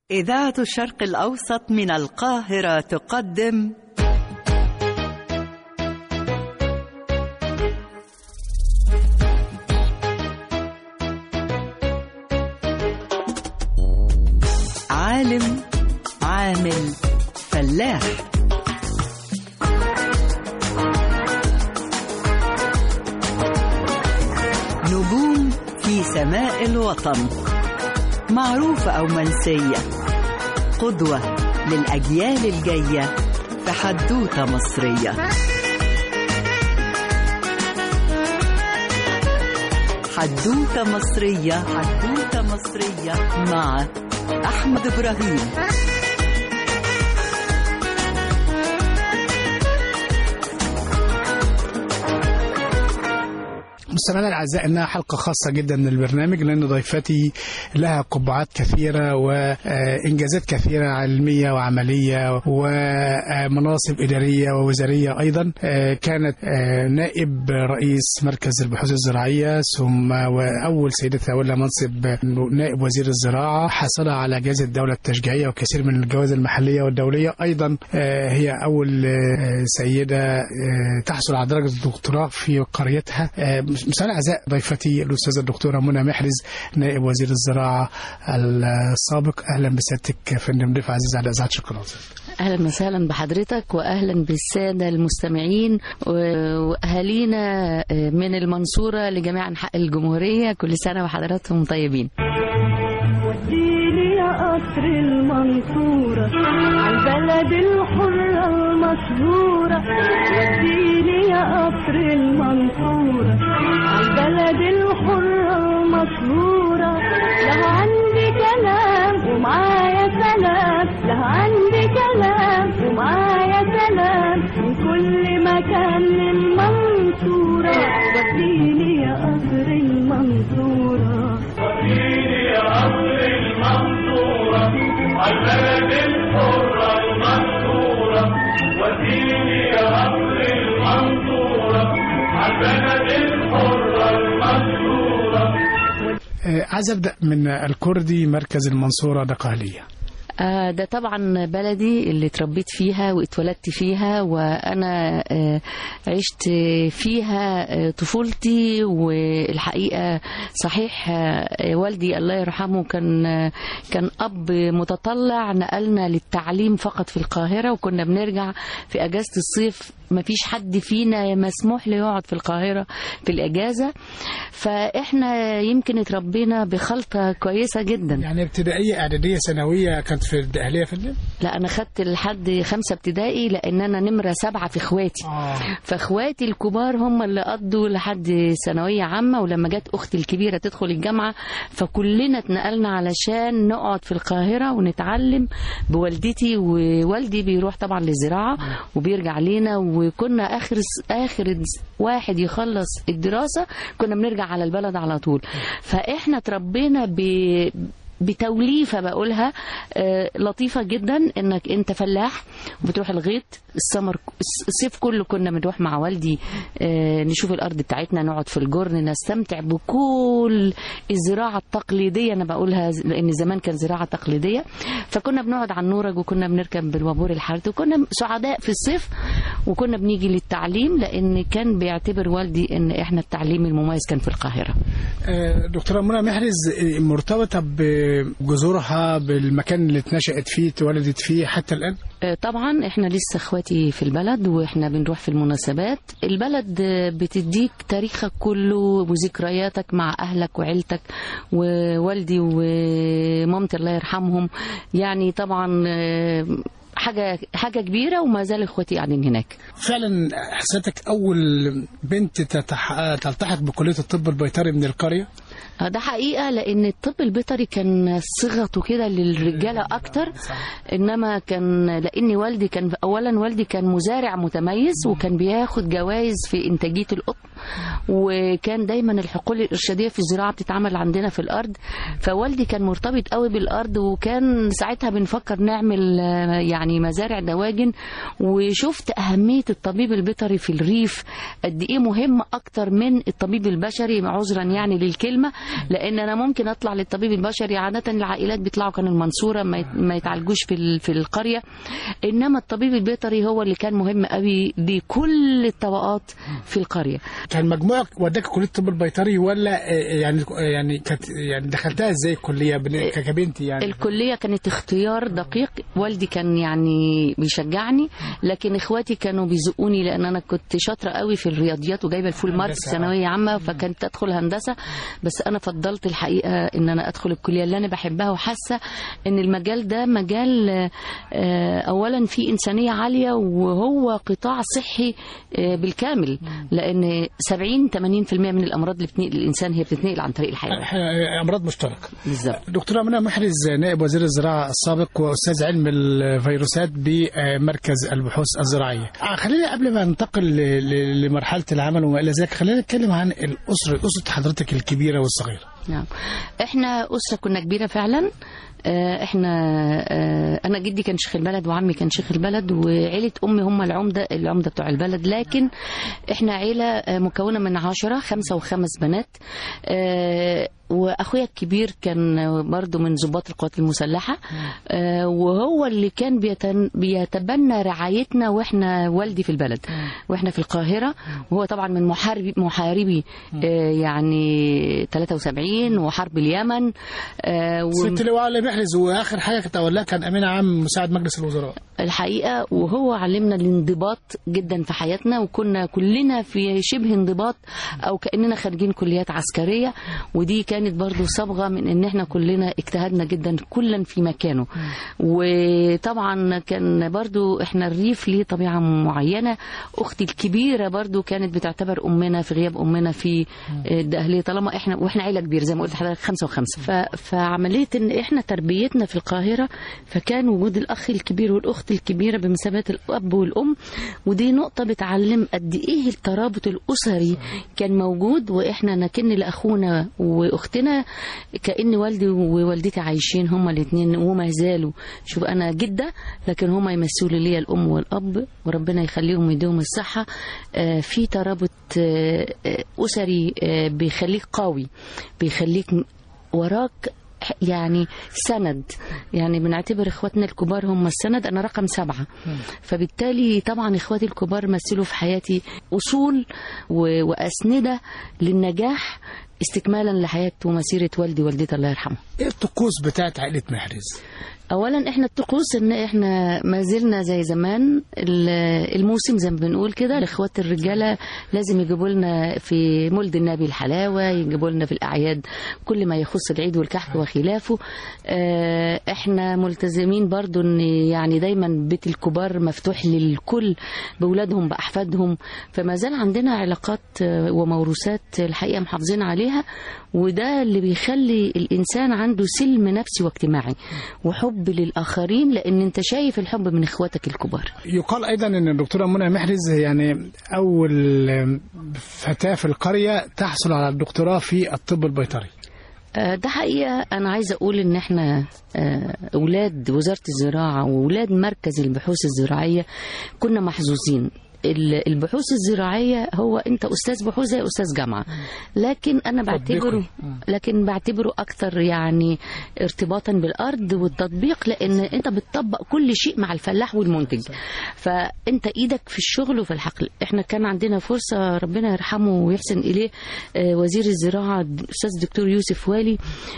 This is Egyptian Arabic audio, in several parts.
إذاعة الشرق الأوسط من القاهرة تقدم عالم عامل فلاح نجوم في سماء الوطن معروفة أو منسية قدوة للأجيال الجاية في حدوتة مصرية حدوتة مصرية حدوتة مصرية مع أحمد إبراهيم مستمعينا الاعزاء انها حلقه خاصه جدا من البرنامج لان ضيفتي لها قبعات كثيره وانجازات كثيره علميه وعمليه ومناصب اداريه ووزاريه ايضا كانت نائب رئيس مركز البحوث الزراعيه ثم واول سيده تولى منصب نائب وزير الزراعه حصل على جائزه الدوله التشجيعيه وكثير من الجوائز المحليه والدوليه ايضا هي اول سيده تحصل على درجه الدكتوراه في قريتها مساء اعزاء ضيفتي الاستاذه الدكتوره منى محرز نائب وزير الزراعه السابق اهلا بسيادتك فندم ضيف عزيز على اذاعه شكرا اهلا وسهلا بحضرتك واهلا بالساده المستمعين واهالينا من المنصوره لجميع انحاء الجمهوريه كل سنه وحضراتهم طيبين وديني يا قصر المنصورة عالبلد الحرة المشهورة وديني يا قصر المنصورة عالبلد الحرة المشهورة له عندي كلام ومعايا سلام له عندي كلام ومعايا سلام من كل مكان للمنصورة وديني يا قصر المنصورة البلد الحرة المنصورة وديني يا أصل المنصورة البلد الحرة المنصورة عايز ابدا من الكردي مركز المنصوره دقهليه آه ده طبعا بلدي اللي اتربيت فيها واتولدت فيها وانا آه عشت فيها آه طفولتي والحقيقه صحيح والدي الله يرحمه كان كان اب متطلع نقلنا للتعليم فقط في القاهره وكنا بنرجع في اجازه الصيف ما فيش حد فينا مسموح له يقعد في القاهرة في الإجازة فإحنا يمكن اتربينا بخلطة كويسة جدا يعني ابتدائية إعدادية ثانوية كانت في الدقهلية في الليل؟ لا أنا خدت لحد خمسة ابتدائي لأن أنا نمرة سبعة في إخواتي آه. فإخواتي الكبار هم اللي قضوا لحد ثانوية عامة ولما جت أختي الكبيرة تدخل الجامعة فكلنا اتنقلنا علشان نقعد في القاهرة ونتعلم بوالدتي ووالدي بيروح طبعا للزراعة وبيرجع لينا وكنا اخر اخر واحد يخلص الدراسه كنا بنرجع على البلد على طول فاحنا اتربينا ب بتوليفه بقولها آه لطيفه جدا انك انت فلاح وبتروح الغيط السمر الصيف كله كنا بنروح مع والدي آه نشوف الارض بتاعتنا نقعد في الجرن نستمتع بكل الزراعه التقليديه انا بقولها لان زمان كان زراعه تقليديه فكنا بنقعد على النورج وكنا بنركب بالوابور الحارتي وكنا سعداء في الصيف وكنا بنيجي للتعليم لان كان بيعتبر والدي ان احنا التعليم المميز كان في القاهره آه دكتوره منى محرز مرتبطه بجذورها بالمكان اللي اتنشأت فيه اتولدت فيه حتى الآن؟ طبعا احنا لسه اخواتي في البلد واحنا بنروح في المناسبات البلد بتديك تاريخك كله وذكرياتك مع اهلك وعيلتك ووالدي ومامتي الله يرحمهم يعني طبعا حاجه حاجه كبيره وما زال اخواتي قاعدين هناك فعلا حسيتك اول بنت تتح... تلتحق بكليه الطب البيطري من القريه ده حقيقه لان الطب البيطري كان صيغته كده للرجاله اكتر انما كان لان والدي كان اولا والدي كان مزارع متميز وكان بياخد جوائز في انتاجيه القطن وكان دايما الحقول الارشاديه في الزراعه بتتعمل عندنا في الارض فوالدي كان مرتبط قوي بالارض وكان ساعتها بنفكر نعمل يعني مزارع دواجن وشفت اهميه الطبيب البيطري في الريف قد ايه مهم اكتر من الطبيب البشري عذرا يعني للكلمه عامه لان انا ممكن اطلع للطبيب البشري عاده العائلات بيطلعوا كانوا المنصوره ما يت- ما يتعالجوش في ال- في القريه انما الطبيب البيطري هو اللي كان مهم قوي لكل الطبقات في القريه كان مجموعك وداك كليه الطب البيطري ولا آه، يعني يعني كانت يعني دخلتها ازاي الكليه بن- ك- كبنتي يعني الكلية كانت اختيار دقيق والدي كان يعني بيشجعني لكن اخواتي كانوا بيزقوني لان انا كنت شاطرة قوي في الرياضيات وجايبة الفول مارك في هندسة. ثانوية عامة فكنت ادخل هندسة بس انا فضلت الحقيقة ان انا ادخل الكلية اللي انا بحبها وحاسة ان المجال ده مجال آه، اولا فيه انسانية عالية وهو قطاع صحي آه، بالكامل لان 70 80% من الامراض اللي بتنقل الانسان هي بتتنقل عن طريق الحيوان إحنا امراض مشتركه بالظبط دكتورة منى محرز نائب وزير الزراعة السابق وأستاذ علم الفيروسات بمركز البحوث الزراعية آه، خلينا قبل ما ننتقل ل- ل- لمرحلة العمل وما إلى ذلك خلينا نتكلم عن الأسرة أسرة حضرتك الكبيرة والصغيرة نعم احنا اسره كنا كبيره فعلا آه، احنا آه، انا جدي كان شيخ البلد وعمي كان شيخ البلد وعيله امي هم العمده العمده بتوع البلد لكن احنا عيله آه، مكونه من عشرة خمسه وخمس بنات آه، واخويا الكبير كان برضو من ضباط القوات المسلحه آه، وهو اللي كان بيتن- بيتبنى رعايتنا واحنا والدي في البلد واحنا في القاهره وهو طبعا من محاربي محاربي آه، يعني 73 وحرب اليمن آه، و- ست لواء علي محرز وآخر حاجة كنت أقول لها كان أمين عام مساعد مجلس الوزراء الحقيقة وهو علمنا الانضباط جدا في حياتنا وكنا كلنا في شبه انضباط أو كأننا خارجين كليات عسكرية ودي كانت برضو صبغة من إن احنا كلنا اجتهدنا جدا كلا في مكانه وطبعا كان برضو احنا الريف ليه طبيعة معينة أختي الكبيرة برضو كانت بتعتبر أمنا في غياب أمنا في الدقهلية طالما احنا واحنا عيلة كبيرة زي ما قلت لحضرتك خمسة وخمسة ف- فعملية إن احنا تربيتنا في القاهرة فكان وجود الأخ الكبير والأخت الكبيرة بمثابة الأب والأم ودي نقطة بتعلم قد إيه الترابط الأسري كان موجود وإحنا نكن لأخونا وأختنا كأن والدي ووالدتي عايشين هما الاثنين وما زالوا شوف أنا جدة لكن هما يمثلوا لي الأم والأب وربنا يخليهم ويديهم الصحة آه، في ترابط آه، آه، أسري آه، بيخليك قوي بيخليك وراك يعني سند يعني بنعتبر اخواتنا الكبار هم السند انا رقم سبعة فبالتالي طبعا اخواتي الكبار مثلوا في حياتي اصول و- واسنده للنجاح استكمالا لحياه ومسيره والدي ووالدتي الله يرحمه إيه الطقوس بتاعت عائلة محرز اولا احنا الطقوس ان احنا ما زلنا زي زمان ال- الموسم زي ما بنقول كده الاخوات الرجاله لازم يجيبوا لنا في مولد النبي الحلاوه يجيبوا لنا في الاعياد كل ما يخص العيد والكحك وخلافه آه، احنا ملتزمين برضو ان يعني دايما بيت الكبار مفتوح للكل باولادهم باحفادهم فما زال عندنا علاقات آه، وموروثات الحقيقه محافظين عليها وده اللي بيخلي الانسان عنده سلم نفسي واجتماعي وحب للاخرين لان انت شايف الحب من اخواتك الكبار يقال أيضا أن الدكتورة منى محرز يعني أول فتاة في القرية تحصل على الدكتوراه في الطب البيطري آه، ده حقيقة أنا عايزة أقول إن إحنا آه، أولاد وزارة الزراعة وأولاد مركز البحوث الزراعية كنا محظوظين ال- البحوث الزراعية هو أنت أستاذ بحوث زي أستاذ جامعة لكن أنا بعتبره لكن بعتبره أكثر يعني ارتباطا بالأرض والتطبيق لأن أنت بتطبق كل شيء مع الفلاح والمنتج فأنت إيدك في الشغل وفي الحقل إحنا كان عندنا فرصة ربنا يرحمه ويحسن إليه آه، وزير الزراعة أستاذ الدكتور يوسف والي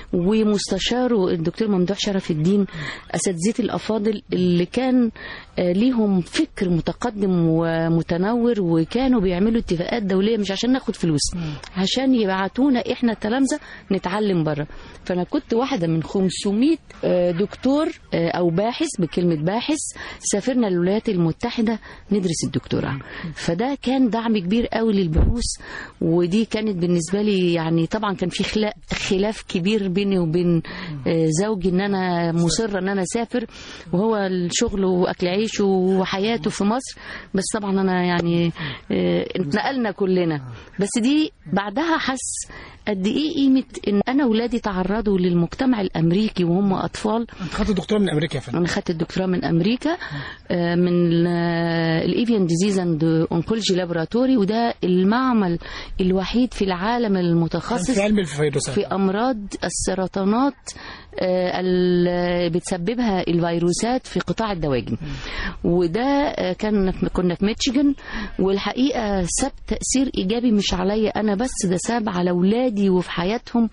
ومستشاره الدكتور ممدوح شرف الدين أساتذتي الأفاضل اللي كان آه، ليهم فكر متقدم ومتنور وكانوا بيعملوا اتفاقات دولية مش عشان ناخد فلوس عشان يبعتونا احنا التلامذة نتعلم بره فأنا كنت واحدة من 500 آه، دكتور آه، أو باحث بكلمة باحث سافرنا الولايات المتحدة ندرس الدكتوراه فده كان دعم كبير قوي للبحوث ودي كانت بالنسبة لي يعني طبعا كان في خلا- خلاف كبير بيني وبين آه، زوجي ان انا مصرة ان انا اسافر وهو الشغل واكل عيشه وحياته في مصر بس طبعا انا يعني آه، اتنقلنا كلنا بس دي بعدها حس قد ايه قيمه ان انا ولادي تعرضوا للمجتمع الامريكي وهم اطفال انت خدت دكتوراه من امريكا يا فندم انا خدت الدكتوراه من امريكا آه، من الايفيان ديزيز اند اونكولوجي لابوراتوري وده المعمل الوحيد في العالم المتخصص في علم الفيروسات في امراض السرطانات آه، اللي بتسببها الفيروسات في قطاع الدواجن وده آه، كان كنا في ميتشيجن والحقيقه ساب تاثير ايجابي مش عليا انا بس ده ساب على اولادي وفي حياتهم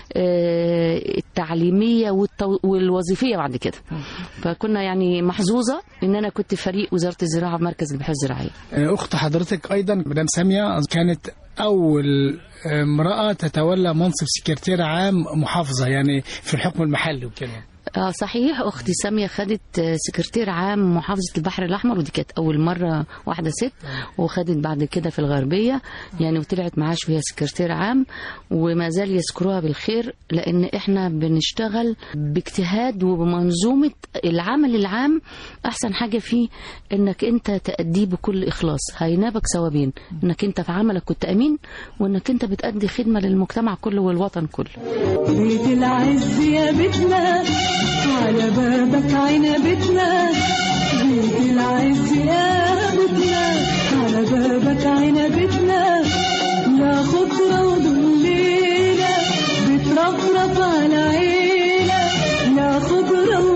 آه، التعليميه والتو- والوظيفيه بعد كده فكنا يعني محظوظه ان انا كنت في فريق وزاره الزراعه في مركز البحوث الزراعيه اخت حضرتك ايضا مدام ساميه كانت اول امراه تتولى منصب سكرتير عام محافظه يعني في الحكم المحلي وكده اه صحيح اختي ساميه خدت آه، سكرتير عام محافظه البحر الاحمر ودي كانت اول مره واحده ست وخدت بعد كده في الغربيه يعني وطلعت معاش وهي سكرتير عام وما زال يذكروها بالخير لان احنا بنشتغل باجتهاد وبمنظومه العمل العام احسن حاجه فيه انك انت تأديه بكل اخلاص هينابك ثوابين انك انت في عملك كنت امين وانك انت بتأدي خدمه للمجتمع كله والوطن كله بيت العز يا بيتنا على بابك عنبتنا بيت العز يا بيتنا على بابك عنبتنا لا خضرة وظليلة بترفرف على عينة لا خضرة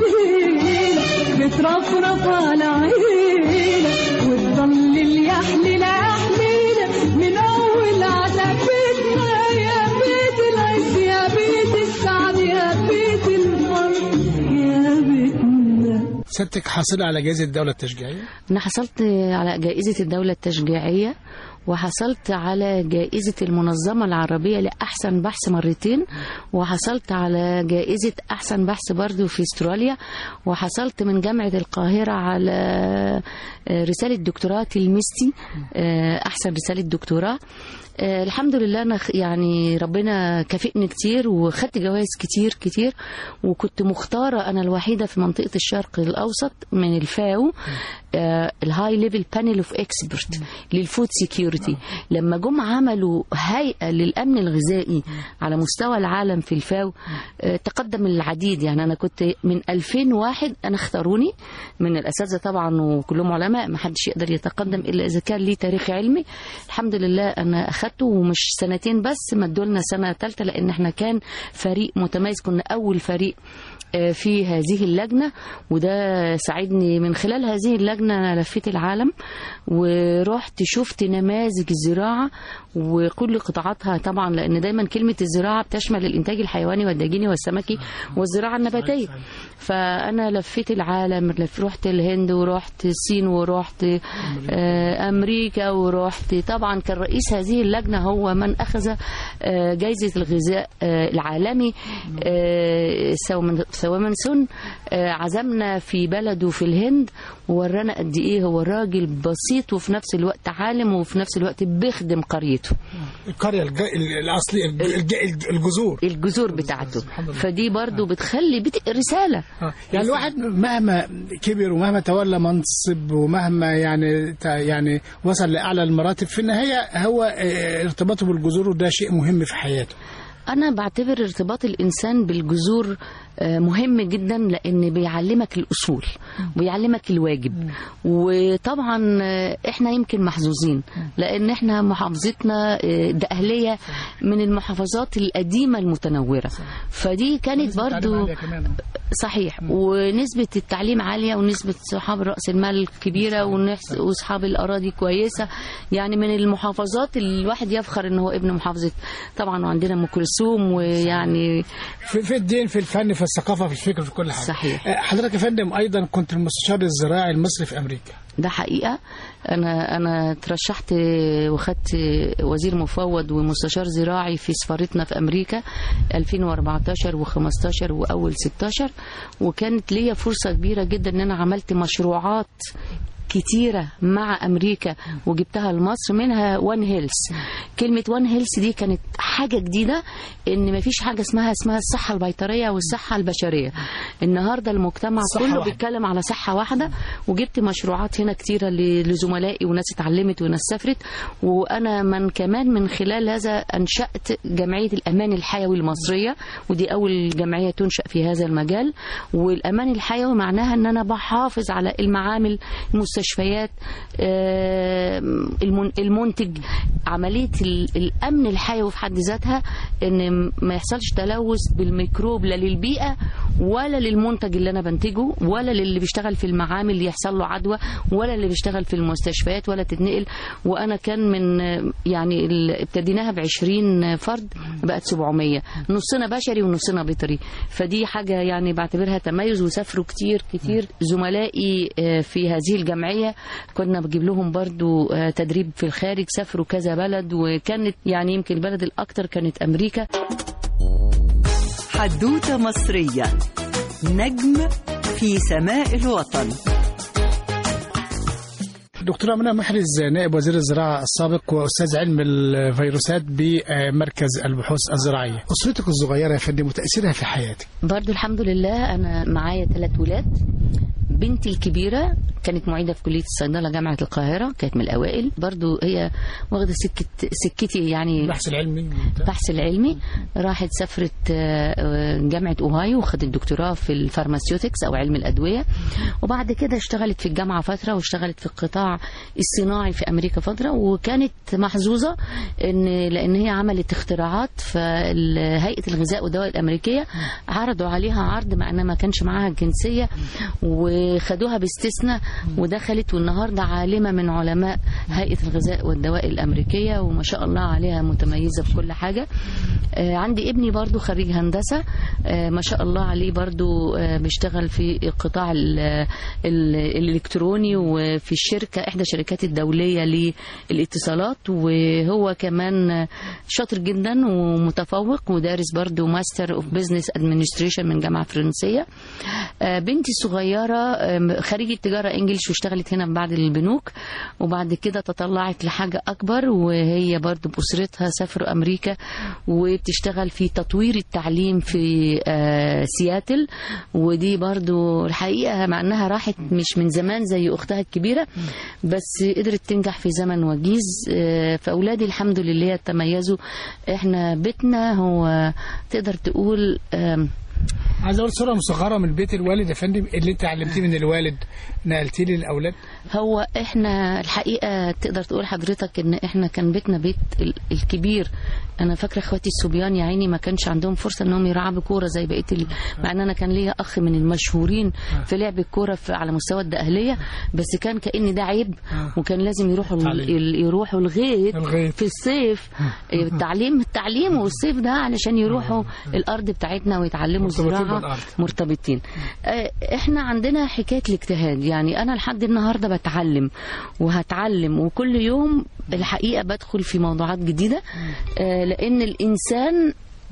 وظليلة بترفرف على عينة وتضلل يحلل يحلينا من أول عتبتنا يا بيت العز يا بيت السعد يا بيت الفرح يا بيتنا سيادتك حاصله على جائزه الدوله التشجيعيه أنا حصلت على جائزة الدولة التشجيعية وحصلت على جائزة المنظمة العربية لأحسن بحث مرتين وحصلت على جائزة أحسن بحث برضو في استراليا وحصلت من جامعة القاهرة على آه، رسالة دكتوراه تلميذتي آه، أحسن رسالة دكتوراه آه، الحمد لله انا خ- يعني ربنا كافئني كتير وخدت جوائز كتير كتير وكنت مختاره انا الوحيده في منطقه الشرق الاوسط من الفاو الهاي ليفل بانل اوف اكسبرت للفود سيكيورتي لما جم عملوا هيئه للامن الغذائي على مستوى العالم في الفاو آه، تقدم العديد يعني انا كنت من 2001 انا اختاروني من الاساتذه طبعا وكلهم علماء ما حدش يقدر يتقدم الا اذا كان ليه تاريخ علمي الحمد لله انا اخدته ومش سنتين بس مدوا لنا سنه ثالثه لان احنا كان فريق متميز كنا اول فريق آه، في هذه اللجنة وده ساعدني من خلال هذه اللجنة أنا لفيت العالم ورحت شفت نماذج الزراعة وكل قطاعاتها طبعا لأن دايما كلمة الزراعة بتشمل الإنتاج الحيواني والداجيني والسمكي والزراعة النباتية فأنا لفيت العالم لف رحت الهند ورحت الصين ورحت آه، أمريكا ورحت طبعا كان رئيس هذه اللجنة هو من أخذ آه، جايزة الغذاء آه، العالمي آه، سومن- سومنسون آه، عزمنا في بلده في الهند وورانا قد ايه هو راجل بسيط وفي نفس الوقت عالم وفي نفس الوقت بيخدم قريته القريه الج... الاصلي الج... الج... الجذور الجذور بتاعته فدي برضو بتخلي بت... رسالة آه. يعني الواحد مهما كبر ومهما تولى منصب ومهما يعني ت- يعني وصل لاعلى المراتب في النهايه هو آه، ارتباطه بالجذور وده شيء مهم في حياته أنا بعتبر ارتباط الإنسان بالجذور آه، مهم جدا لأن بيعلمك الأصول ويعلمك الواجب وطبعا آه، إحنا يمكن محظوظين لأن إحنا محافظتنا آه، ده أهلية من المحافظات القديمة المتنورة فدي كانت برضو صحيح ونسبة التعليم عالية ونسبة أصحاب رأس المال كبيرة ونحس- وأصحاب الأراضي كويسة يعني من المحافظات اللي الواحد يفخر إن هو ابن محافظة طبعا وعندنا أم كلثوم ويعني في, في الدين في الفن في الثقافه في الفكر في كل حاجه صحيح. آه، حضرتك يا فندم ايضا كنت المستشار الزراعي المصري في امريكا ده حقيقة أنا أنا ترشحت وخدت وزير مفوض ومستشار زراعي في سفارتنا في أمريكا 2014 و15 وأول 16 وكانت ليا فرصة كبيرة جدا إن أنا عملت مشروعات كتيرة مع أمريكا وجبتها لمصر منها وان هيلث كلمة وان هيلث دي كانت حاجة جديدة إن مفيش حاجة اسمها اسمها الصحة البيطرية والصحة البشرية النهاردة المجتمع صحة كله واحدة. بيتكلم على صحة واحدة وجبت مشروعات هنا كتيرة ل- لزملائي وناس اتعلمت وناس سافرت وأنا من كمان من خلال هذا أنشأت جمعية الأمان الحيوي المصرية ودي أول جمعية تنشأ في هذا المجال والأمان الحيوي معناها أن أنا بحافظ على المعامل المستشفيات آه، المن- المنتج عملية ال- الأمن الحيوي في حد ذاتها أن ما يحصلش تلوث بالميكروب لا للبيئة ولا للمنتج اللي أنا بنتجه ولا للي بيشتغل في المعامل اللي يحصل له عدوى ولا اللي بيشتغل في المستشفيات ولا تتنقل وأنا كان من آه، يعني ال- ابتديناها ب 20 فرد بقت 700 نصنا بشري ونصنا بيطري فدي حاجة يعني بعتبرها تميز وسافروا كتير كتير زملائي آه، في هذه الجمعية كنا بجيب لهم برضو آه، تدريب في الخارج سافروا كذا بلد وكانت يعني يمكن البلد الأكتر كانت أمريكا حدوتة مصرية نجم في سماء الوطن دكتورة منى محرز نائب وزير الزراعة السابق وأستاذ علم الفيروسات بمركز البحوث الزراعية أسرتك الصغيرة يا فندم وتأثيرها في حياتك برضو الحمد لله أنا معايا ثلاث ولاد بنتي الكبيرة كانت معيدة في كلية الصيدلة جامعة القاهرة كانت من الأوائل برضو هي واخدة سكة سكتي يعني البحث العلمي البحث العلمي راحت سافرت آه، آه، جامعة أوهايو وخدت دكتوراه في الفارماسيوتكس أو علم الأدوية وبعد كده اشتغلت في الجامعة فترة واشتغلت في القطاع الصناعي في أمريكا فترة وكانت محظوظة إن لأن هي عملت اختراعات فهيئة الغذاء والدواء الأمريكية عرضوا عليها عرض مع إنها ما كانش معاها الجنسية وخدوها باستثناء ودخلت والنهارده عالمة من علماء هيئة الغذاء والدواء الأمريكية وما شاء الله عليها متميزة في كل حاجة آه، عندي ابني برضو خريج هندسة آه، ما شاء الله عليه برضو آه، بيشتغل في القطاع ال- ال- الإلكتروني وفي الشركة إحدى الشركات الدولية للاتصالات وهو كمان شاطر جدا ومتفوق ودارس برضو ماستر اوف بزنس ادمنستريشن من جامعة فرنسية آه، بنتي الصغيرة آم، خريجة تجارة انجلش واشتغلت هنا بعد البنوك وبعد كده تطلعت لحاجة أكبر وهي برضو بأسرتها سافروا أمريكا وبتشتغل في تطوير التعليم في آه، سياتل ودي برضو الحقيقة مع أنها راحت مش من زمان زي أختها الكبيرة بس قدرت تنجح في زمن وجيز آه، فأولادي الحمد لله تميزوا احنا بيتنا هو تقدر تقول آم، عايز اقول صوره مصغره من بيت الوالد يا فندم اللي انت علمتيه من الوالد نقلتيه للاولاد هو احنا الحقيقه تقدر تقول حضرتك ان احنا كان بيتنا بيت ال- الكبير انا فاكره اخواتي الصبيان يا عيني ما كانش عندهم فرصه انهم يلعبوا كوره زي بقيه ال... مع ان انا كان ليا اخ من المشهورين في لعب الكوره في... على مستوى الدقهليه بس كان كان ده عيب وكان لازم يروحوا ال... تعليم. ال- يروحوا الغيط الغيط. في الصيف التعليم التعليم والصيف ده علشان يروحوا الارض بتاعتنا ويتعلموا مرتبطين زراعه بالأرض. مرتبطين آه، احنا عندنا حكايه الاجتهاد يعني انا لحد النهارده بتعلم وهتعلم وكل يوم الحقيقه بدخل في موضوعات جديده آه، لان الانسان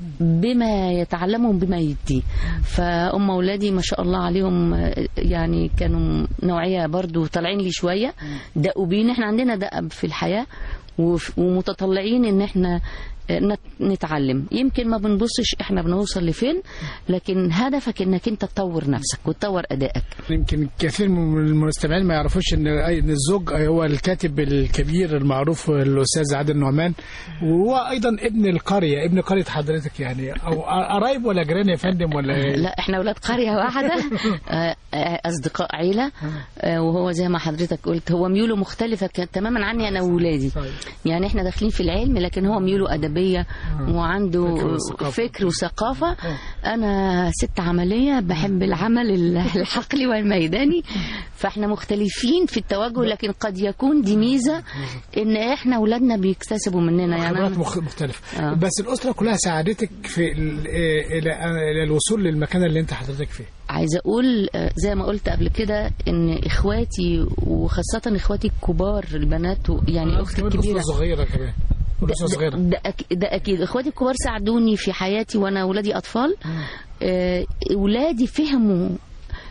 بما يتعلمه بما يديه فأم أولادي ما شاء الله عليهم آه، يعني كانوا نوعية برضو طالعين لي شوية دقوا بينا احنا عندنا دأب في الحياة وف- ومتطلعين ان احنا آه، نت- نتعلم يمكن ما بنبصش احنا بنوصل لفين لكن هدفك انك انت تطور نفسك وتطور ادائك يمكن كثير من المستمعين ما يعرفوش ان ان الزوج هو الكاتب الكبير المعروف الاستاذ عادل نعمان وهو ايضا ابن القريه ابن قريه حضرتك يعني او قرايب ولا جيران يا فندم ولا إيه؟ لا احنا اولاد قريه واحده آه، آه، اصدقاء عيله آه، وهو زي ما حضرتك قلت هو ميوله مختلفه ك- تماما عني انا وولادي طيب. يعني احنا داخلين في العلم لكن هو ميوله ادبيه وعنده فكر وثقافة. فكر وثقافه انا ست عمليه بحب العمل ال- الحقلي والميداني فاحنا مختلفين في التوجه لكن قد يكون دي ميزه ان احنا اولادنا بيكتسبوا مننا يعني خبرات أنا- مخ- مختلفة آه. بس الأسرة كلها ساعدتك في ال- إيه إلى إلى الوصول للمكان اللي أنت حضرتك فيه عايزه اقول آه، زي ما قلت قبل كده ان اخواتي وخاصه اخواتي الكبار البنات و- يعني اختي كمان الكبيره أسرة صغيرة كمان أسرة ده, صغيرة ده, أك- ده اكيد اخواتي الكبار ساعدوني في حياتي وانا ولادي اطفال آه، ولادي فهموا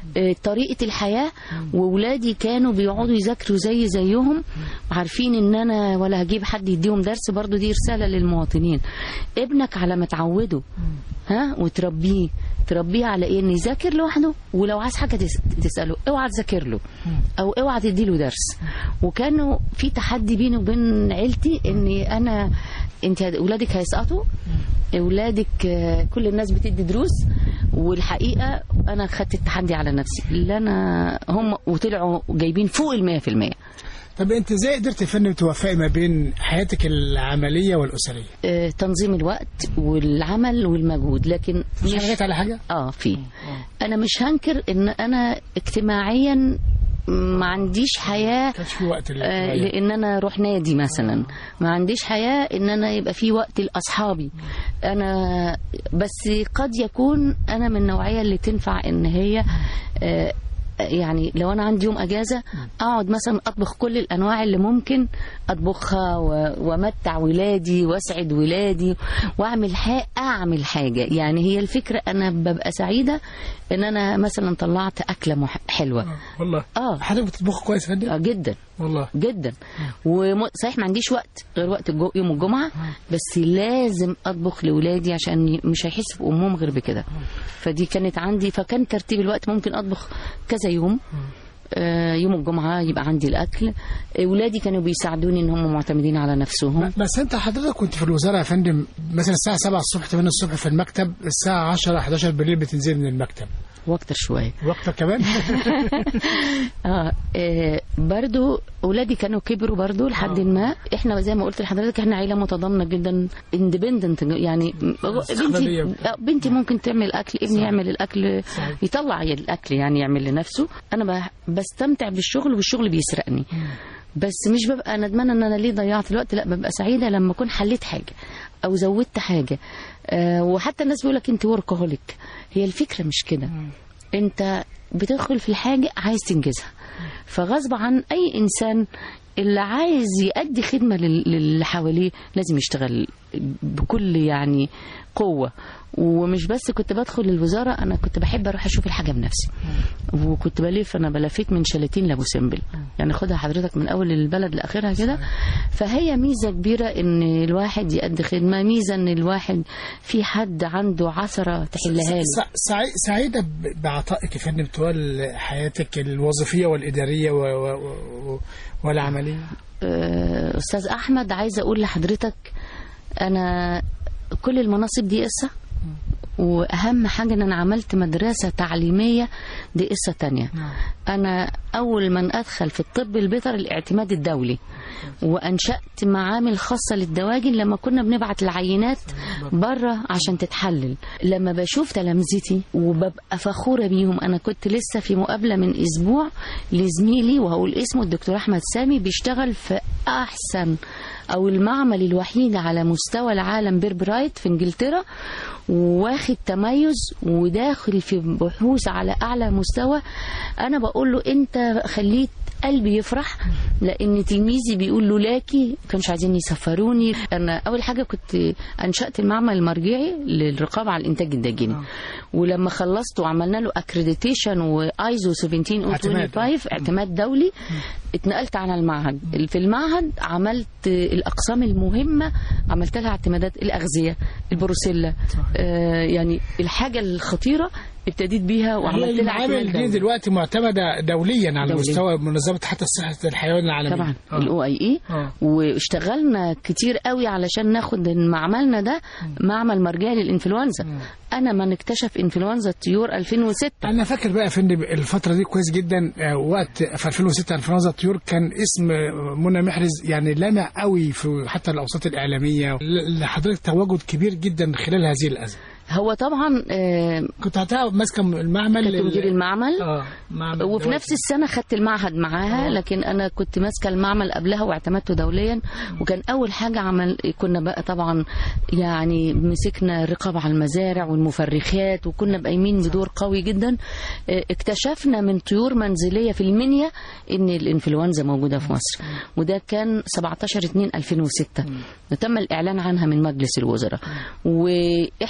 آه، طريقه الحياه واولادي كانوا بيقعدوا يذاكروا زي زيهم عارفين ان انا ولا هجيب حد يديهم درس برضو دي رساله للمواطنين ابنك على ما تعوده ها وتربيه تربيه على ايه ان يذاكر لوحده ولو عايز حاجه تس- تساله اوعى تذاكر له او اوعى تديله درس وكانوا في تحدي بيني وبين عيلتي ان انا انت اولادك هيسقطوا اولادك آه، كل الناس بتدي دروس والحقيقه انا خدت التحدي على نفسي اللي انا هم وطلعوا جايبين فوق ال 100% طب انت ازاي قدرت يا فندم توفقي ما بين حياتك العمليه والاسريه؟ آه، تنظيم الوقت والعمل والمجهود لكن مش حاجات على حاجه؟ اه في انا مش هنكر ان انا اجتماعيا ما عنديش حياه كانش في وقت آه، للقراية. لان انا اروح نادي مثلا ما عنديش حياه ان انا يبقى في وقت لاصحابي انا بس قد يكون انا من النوعيه اللي تنفع ان هي آه، يعني لو انا عندي يوم اجازه اقعد مثلا اطبخ كل الانواع اللي ممكن اطبخها و- وامتع ولادي واسعد ولادي واعمل حاجه اعمل حاجه يعني هي الفكره انا ببقى سعيده ان انا مثلا طلعت اكله مح- حلوه والله اه حضرتك بتطبخ كويس يا فندم؟ آه، جدا والله جدا وصحيح ما عنديش وقت غير وقت الجو يوم الجمعه بس لازم اطبخ لاولادي عشان ي- مش هيحسوا بامهم غير بكده فدي كانت عندي فكان ترتيب الوقت ممكن اطبخ كذا يوم آه، يوم الجمعه يبقى عندي الاكل اولادي كانوا بيساعدوني ان هم معتمدين على نفسهم بس انت حضرتك كنت في الوزاره يا فندم مثلا الساعه 7 الصبح 8 الصبح في المكتب الساعه 10 11 بالليل بتنزل من المكتب واكتر شويه وقتك كمان اه آه، برضو اولادي كانوا كبروا برضو لحد ما احنا زي ما قلت لحضرتك احنا عيله متضامنه جدا اندبندنت يعني بنتي استقلالية. آه، بنتي ممكن تعمل اكل ابني يعمل الاكل يطلع الاكل يعني يعمل لنفسه انا ب- بستمتع بالشغل والشغل بيسرقني بس مش ببقى ندمانه ان انا ليه ضيعت الوقت لا ببقى سعيده لما اكون حليت حاجه او زودت حاجه آه وحتى الناس بيقول لك انت وركهوليك هي الفكره مش كده انت بتدخل في الحاجه عايز تنجزها فغصب عن اي انسان اللي عايز يأدي خدمة لل- للي حواليه لازم يشتغل بكل يعني قوة ومش بس كنت بدخل الوزارة أنا كنت بحب أروح أشوف الحاجة بنفسي وكنت بلف أنا بلفيت من شلاتين لأبو سمبل يعني خدها حضرتك من أول البلد لآخرها كده فهي ميزة كبيرة إن الواحد يأدي خدمة ميزة إن الواحد في حد عنده عثرة تحلها له سع- سعي- سعيده ب- بعطائك يا فندم طوال حياتك الوظيفيه والاداريه و... و... و... والعمليه آه، استاذ احمد عايزه اقول لحضرتك انا كل المناصب دي قصه واهم حاجه ان انا عملت مدرسه تعليميه دي قصه تانية انا اول من ادخل في الطب البيطري الاعتماد الدولي وانشات معامل خاصه للدواجن لما كنا بنبعت العينات بره عشان تتحلل لما بشوف تلامذتي وببقى فخوره بيهم انا كنت لسه في مقابله من اسبوع لزميلي وهقول اسمه الدكتور احمد سامي بيشتغل في احسن او المعمل الوحيد على مستوى العالم بيربرايت في انجلترا واخد تميز وداخل في بحوث على اعلى مستوى انا بقول له انت خليت قلبي يفرح لان تلميذي بيقول له لاكي كانش عايزين يسفروني انا اول حاجه كنت انشات المعمل المرجعي للرقابه على الانتاج الداجني ولما خلصت وعملنا له اكريديتيشن وايزو 17025 اعتماد دولي اتنقلت على المعهد في المعهد عملت الاقسام المهمه عملت لها اعتمادات الاغذيه البروسيلا آه يعني الحاجه الخطيره ابتديت بيها هي وعملت لها المعامل اعتماد دي دولي. دلوقتي معتمده دوليا على دولياً. مستوى منظمه حتى صحه الحيوان العالميه طبعا آه. الاو اي اي آه. واشتغلنا كتير قوي علشان ناخد من معملنا ده معمل مرجعي للانفلونزا انا من اكتشف انفلونزا الطيور 2006 انا فاكر بقى يا فندم الفتره دي كويس جدا آه، وقت في 2006 انفلونزا الطيور كان اسم آه، منى محرز يعني لامع قوي في حتى الاوساط الاعلاميه ل- لحضرتك تواجد كبير جدا خلال هذه الازمه هو طبعا آه، كنت هتعب ماسكه المعمل كنت لل- مدير المعمل اه معمل وفي دلوقتي. نفس السنة خدت المعهد معاها لكن أنا كنت ماسكة المعمل قبلها واعتمدته دوليا وكان أول حاجة عمل كنا بقى طبعا يعني مسكنا الرقابة على المزارع والمفرخات وكنا قايمين بدور قوي جدا اه، اكتشفنا من طيور منزلية في المنيا إن الإنفلونزا موجودة في مصر وده كان 17 2 2006 تم الإعلان عنها من مجلس الوزراء وإحنا كنا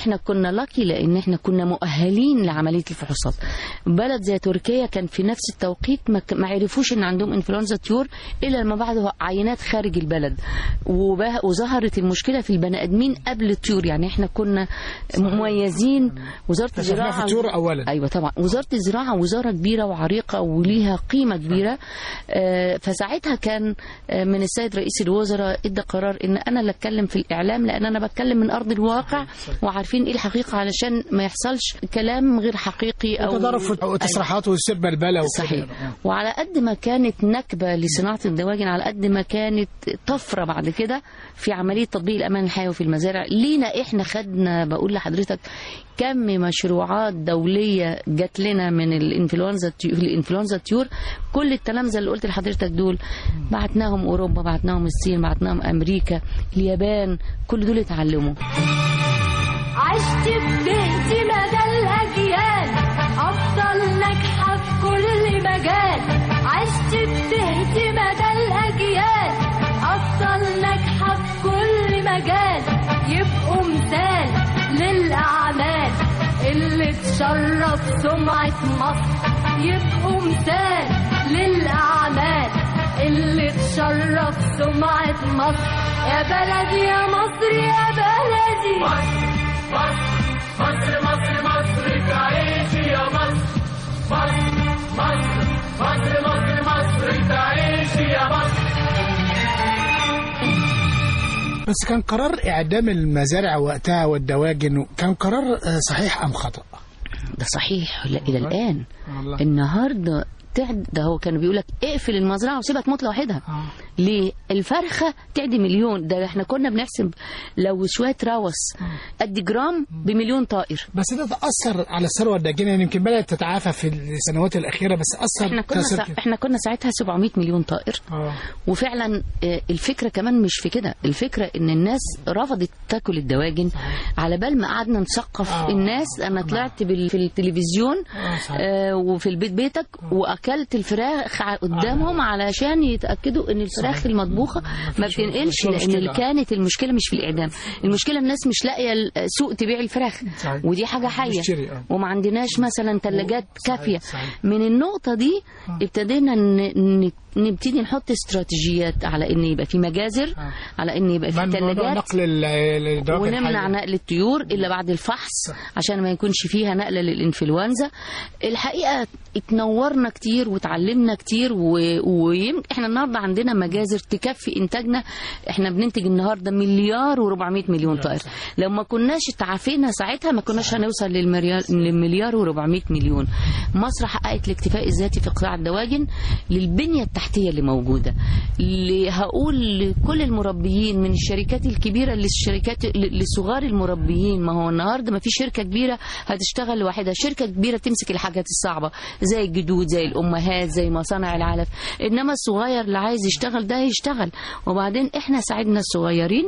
كنا لاكي لان احنا كنا مؤهلين لعمليه الفحوصات بلد زي تركيا كان في نفس التوقيت ما ك- ما عرفوش ان عندهم انفلونزا طيور الا لما بعدوا عينات خارج البلد وبه- وظهرت المشكله في البني ادمين قبل الطيور يعني احنا كنا مميزين وزاره اكتشفناها في الزراعه الطيور اولا ايوه طبعا وزاره الزراعه وزاره كبيره وعريقه وليها قيمه كبيره آه، فساعتها كان آه، من السيد رئيس الوزراء ادى قرار ان انا اللي اتكلم في الاعلام لان انا بتكلم من ارض الواقع وعارفين ايه الحقيقه علشان ما يحصلش كلام غير حقيقي او تضارب او تصريحات ويصير بلبله وكده. صحيح وعلى قد ما كانت نكبة لصناعة الدواجن على قد ما كانت طفرة بعد كده في عملية تطبيق الأمان الحيوي في المزارع لينا إحنا خدنا بقول لحضرتك كم مشروعات دولية جات لنا من الإنفلونزا الطيو- الإنفلونزا الطيور كل التلامذة اللي قلت لحضرتك دول بعتناهم أوروبا بعتناهم الصين بعتناهم أمريكا اليابان كل دول اتعلموا عشت بدهت مدى الأجيال أفضل ناجحة في كل مجال عشت بدهت مدى الأجيال أفضل ناجحة في كل مجال يبقوا مثال للأعمال اللي تشرف سمعة مصر يبقوا مثال للأعمال اللي تشرف سمعة مصر يا بلدي يا مصر يا بلدي مصر مصر مصر تعيش يا مصر مصر مصر مصر مصر مصر تعيش يا مصر بس كان قرار اعدام المزارع وقتها والدواجن كان قرار آه، صحيح ام خطا ده صحيح لا إلى الآن والله. النهارده تعد ده هو كانوا بيقول لك اقفل المزرعه وسيبها تموت لوحدها ليه الفرخه تعدي مليون ده احنا كنا بنحسب لو شويه روس قد جرام بمليون طائر بس ده تاثر على الثروه الداجنه يعني يمكن بدات تتعافى في السنوات الاخيره بس اثر احنا كنا تأثير سا... كده. احنا كنا ساعتها 700 مليون طائر اه وفعلا آه، الفكره كمان مش في كده الفكره ان الناس رفضت تاكل الدواجن على بال ما قعدنا نثقف آه. الناس انا طلعت بال... في التلفزيون آه، صحيح. آه وفي البيت بيتك واكلت الفراخ ع- قدامهم علشان يتاكدوا ان الفراخ المطبوخه ما مفيش- بتنقلش مفيش لان مشكلة. اللي كانت المشكله مش في الاعدام المشكله الناس مش لاقيه ال- سوق تبيع الفراخ صحيح. ودي حاجه حيه نشتري، آه. وما عندناش مثلا ثلاجات صحيح، كافيه صحيح. من النقطه دي ابتدينا ن- ن- نبتدي نحط استراتيجيات على ان يبقى في مجازر آه. على ان يبقى في من موضوع ثلاجات نقل ال- الدواجن ونمنع الحية. نقل الطيور الا بعد الفحص عشان ما يكونش فيها نقله للانفلونزا الحقيقه اتنورنا كتير وتعلمنا كتير ويمكن احنا النهارده عندنا مجازر تكفي انتاجنا احنا بننتج النهارده مليار و400 مليون طائر لو ما كناش اتعافينا ساعتها ما كناش هنوصل للمليار للمليار و400 مليون مصر حققت الاكتفاء الذاتي في قطاع الدواجن للبنيه التحتيه اللي موجوده اللي هقول لكل المربيين من الشركات الكبيره للشركات لصغار المربيين ما هو النهارده ما في شركه كبيره هتشتغل لوحدها شركه كبيره تمسك الحاجات الصعبه زي الجدود زي الامهات زي مصانع العلف انما الصغير اللي عايز يشتغل ده يشتغل وبعدين احنا ساعدنا الصغيرين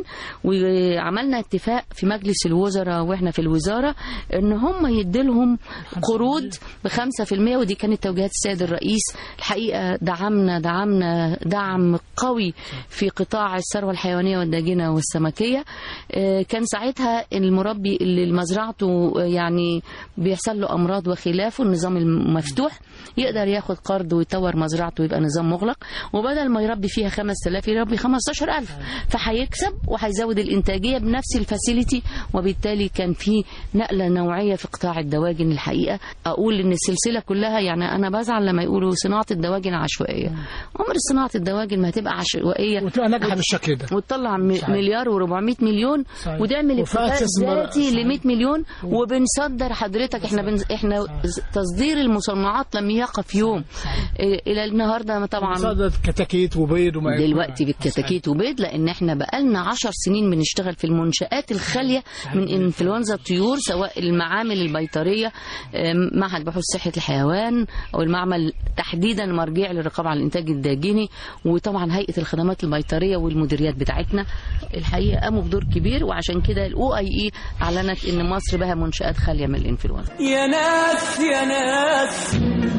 وعملنا اتفاق في مجلس الوزراء واحنا في الوزاره ان هم يديلهم قروض ب 5% ودي كانت توجيهات السيد الرئيس الحقيقه دعمنا دعمنا دعم قوي في قطاع الثروه الحيوانيه والداجنه والسمكيه آه، كان ساعتها المربي اللي مزرعته يعني بيحصل له امراض وخلافه النظام المفتوح يقدر ياخد قرض ويطور مزرعته ويبقى نظام مغلق وبدل ما يربي فيها 5000 يربي 15000 فهيكسب وهيزود الانتاجيه بنفس الفاسيلتي وبالتالي كان في نقله نوعيه في قطاع الدواجن الحقيقه اقول ان السلسله كلها يعني انا بزعل لما يقولوا صناعه الدواجن عشوائيه عمر صناعه الدواجن ما هتبقى عشوائيه وتبقى ناجحه بالشكل ده وتطلع م- صحيح. مليار و400 مليون صحيح. وتعمل وفيها اكتفاء استثمار. ذاتي صحيح. ل 100 مليون وبنصدر حضرتك احنا بن... احنا تصدير المصنعات لم يقف يوم إيه، الى النهارده طبعا صادت كتاكيت وبيض وما دلوقتي بالكتاكيت وبيض لان احنا بقالنا عشر سنين بنشتغل في المنشآت الخالية من انفلونزا الطيور سواء المعامل البيطرية آم، معهد بحوث صحة الحيوان او المعمل تحديدا مرجع للرقابة على الانتاج الداجني وطبعا هيئة الخدمات البيطرية والمديريات بتاعتنا الحقيقة قاموا بدور كبير وعشان كده الاو اي اي اعلنت ان مصر بها منشآت خالية من الانفلونزا يا ناس يا ناس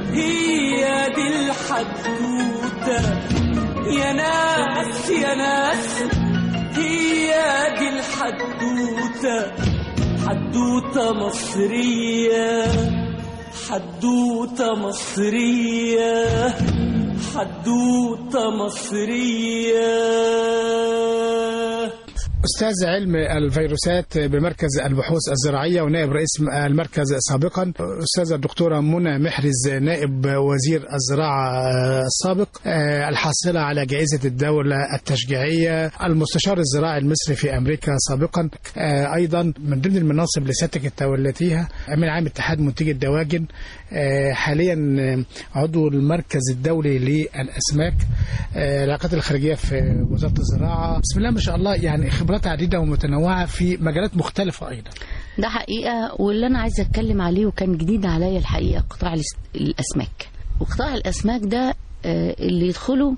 هي دي الحدوتة يا ناس يا ناس هي دي الحدوتة حدوتة مصرية حدوتة مصرية حدوتة مصرية أستاذ علم الفيروسات بمركز البحوث الزراعية ونائب رئيس المركز سابقا أستاذة الدكتورة منى محرز نائب وزير الزراعة السابق آه، الحاصلة على جائزة الدولة التشجيعية المستشار الزراعي المصري في أمريكا سابقا آه، أيضا من ضمن المناصب اللي سيادتك تولتيها أمين عام اتحاد منتجي الدواجن آه، حاليا آه، عضو المركز الدولي للأسماك آه، العلاقات الخارجية في وزارة الزراعة بسم الله ما شاء الله يعني خبرات عديدة ومتنوعة في مجالات مختلفة أيضا ده حقيقة واللي أنا عايزة أتكلم عليه وكان جديد عليا الحقيقة قطاع الاس- الأسماك وقطاع الأسماك ده آه، اللي يدخله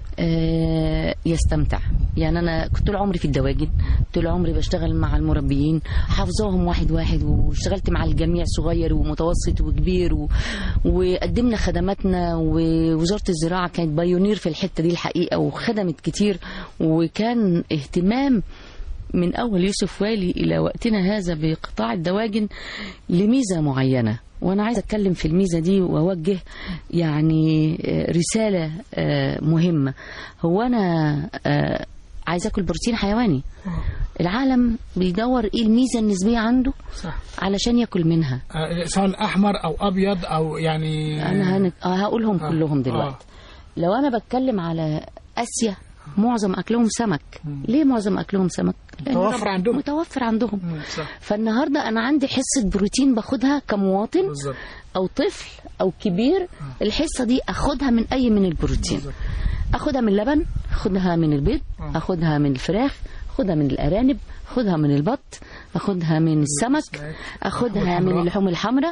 آه، يستمتع يعني أنا كنت طول عمري في الدواجن طول عمري بشتغل مع المربيين حافظاهم واحد واحد واشتغلت مع الجميع صغير ومتوسط وكبير و... وقدمنا خدماتنا ووزارة الزراعة كانت بايونير في الحتة دي الحقيقة وخدمت كتير وكان اهتمام من أول يوسف والي إلى وقتنا هذا بقطاع الدواجن لميزة معينة وأنا عايزة أتكلم في الميزة دي وأوجه يعني آه، رسالة آه، مهمة هو أنا آه، عايزة أكل بروتين حيواني العالم بيدور إيه الميزة النسبية عنده صح علشان ياكل منها سواء أحمر أو أبيض أو يعني أنا هنت... آه، هقولهم آه. كلهم دلوقتي لو أنا بتكلم على آسيا معظم أكلهم سمك ليه معظم أكلهم سمك؟ لأن متوفر رب- عندهم. متوفر عندهم مم، صح فالنهارده انا عندي حصه بروتين باخدها كمواطن بالظبط او طفل او كبير الحصه دي اخدها من اي من البروتين اخدها من اللبن اخدها من البيض اخدها من الفراخ اخدها من الارانب اخدها من البط اخدها من السمك اخدها من اللحوم الحمراء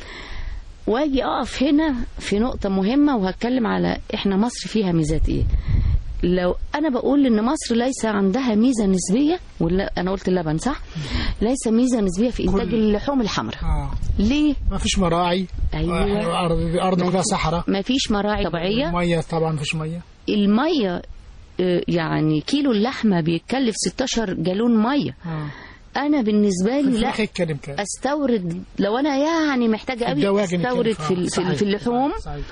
واجي اقف هنا في نقطه مهمه وهتكلم على احنا مصر فيها ميزات ايه لو انا بقول ان مصر ليس عندها ميزه نسبيه ولا انا قلت اللبن صح ليس ميزه نسبيه في انتاج كل- اللحوم الحمراء آه. ليه ما فيش مراعي أيوة. آه، أرض أرض فيها صحراء ما فيش مراعي طبيعيه مية طبعا مفيش مية الميه آه، يعني كيلو اللحمه بيتكلف 16 جالون ميه آه. انا بالنسبه لي لا الفراخ يتكلم كام استورد لو انا يعني محتاجه قوي الدواجن استورد يتكلم. في ال- في, ال- صحيح. في اللحوم صحيح.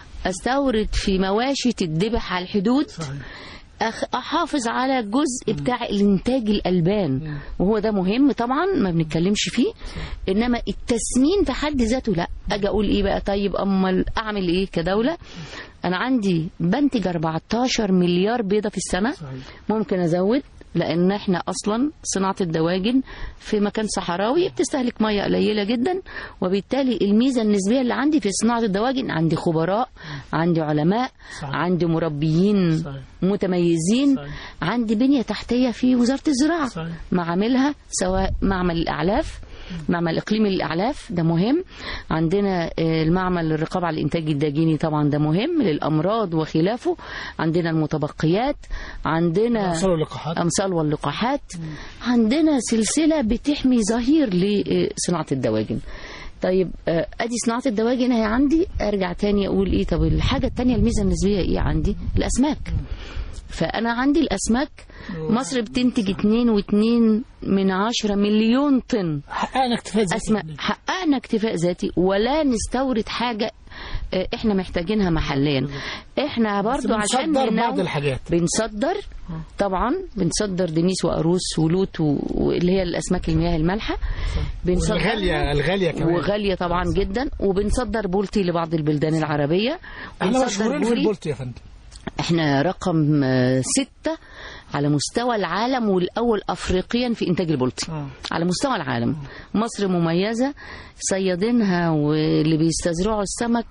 استورد في مواشي تتذبح على الحدود صحيح. أخ احافظ على الجزء بتاع الانتاج الالبان وهو ده مهم طبعا ما بنتكلمش فيه انما التسمين في حد ذاته لا اجي اقول ايه بقى طيب امال اعمل ايه كدوله انا عندي بنتج 14 مليار بيضه في السنه صحيح. ممكن ازود لان احنا اصلا صناعه الدواجن في مكان صحراوي بتستهلك ميه قليله جدا وبالتالي الميزه النسبيه اللي عندي في صناعه الدواجن عندي خبراء عندي علماء صحيح. عندي مربيين صحيح. متميزين صحيح. عندي بنيه تحتيه في وزاره الزراعه صحيح. معاملها سواء معمل الاعلاف معمل اقليمي للاعلاف ده مهم عندنا آه، المعمل للرقابه على الانتاج الداجيني طبعا ده مهم للامراض وخلافه عندنا المتبقيات عندنا وصلوا اللقاحات امثال واللقاحات عندنا سلسله بتحمي ظهير لصناعه الدواجن طيب آه، ادي صناعه الدواجن هي عندي ارجع تاني اقول ايه طب الحاجه التانية الميزه النسبيه ايه عندي الاسماك فانا عندي الاسماك مصر بتنتج 2.2 من عشرة مليون طن حققنا اكتفاء ذاتي اسماء حققنا اكتفاء ذاتي ولا نستورد حاجه آه، احنا محتاجينها محليا احنا برضو عشان بنصدر ننوع- بعض الحاجات بنصدر طبعا بنصدر دنيس وقاروس ولوت و- واللي هي الاسماك المياه المالحه بنصدر الغالية الغالية كمان وغاليه طبعا جدا وبنصدر بولتي لبعض البلدان العربيه احنا بنصدر مشهورين في بوري. البولت يا فندم احنا رقم آه، ستة على مستوى العالم والأول أفريقيا في إنتاج البلطي آه. على مستوى العالم مصر مميزة صيادينها واللي بيستزرعوا السمك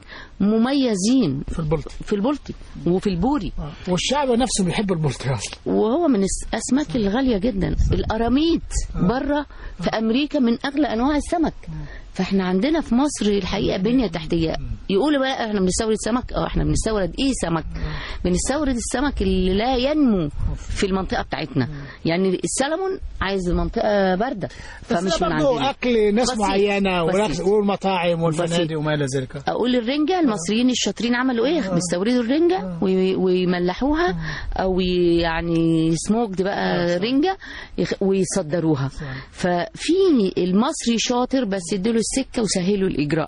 مميزين في البولت في البلطي وفي البوري آه. والشعب نفسه بيحب البولت اصلا وهو من الأسماك الغالية جدا القراميط بره في أمريكا من أغلى أنواع السمك فاحنا عندنا في مصر الحقيقه بنيه تحتيه يقولوا بقى احنا بنستورد سمك اه احنا بنستورد ايه سمك بنستورد السمك اللي لا ينمو في في المنطقه بتاعتنا يعني السلمون عايز منطقه بارده بس فمش ده من برضه عندنا اكل ناس بسيط. معينه بسيط. ونفس- والمطاعم والفنادق بسيط. وما الى ذلك اقول الرنجه المصريين الشاطرين عملوا ايه بيستوردوا الرنجه وي- ويملحوها او يعني سموكد بقى رنجه يخ- ويصدروها ففي المصري شاطر بس اديله السكه وسهلوا الاجراء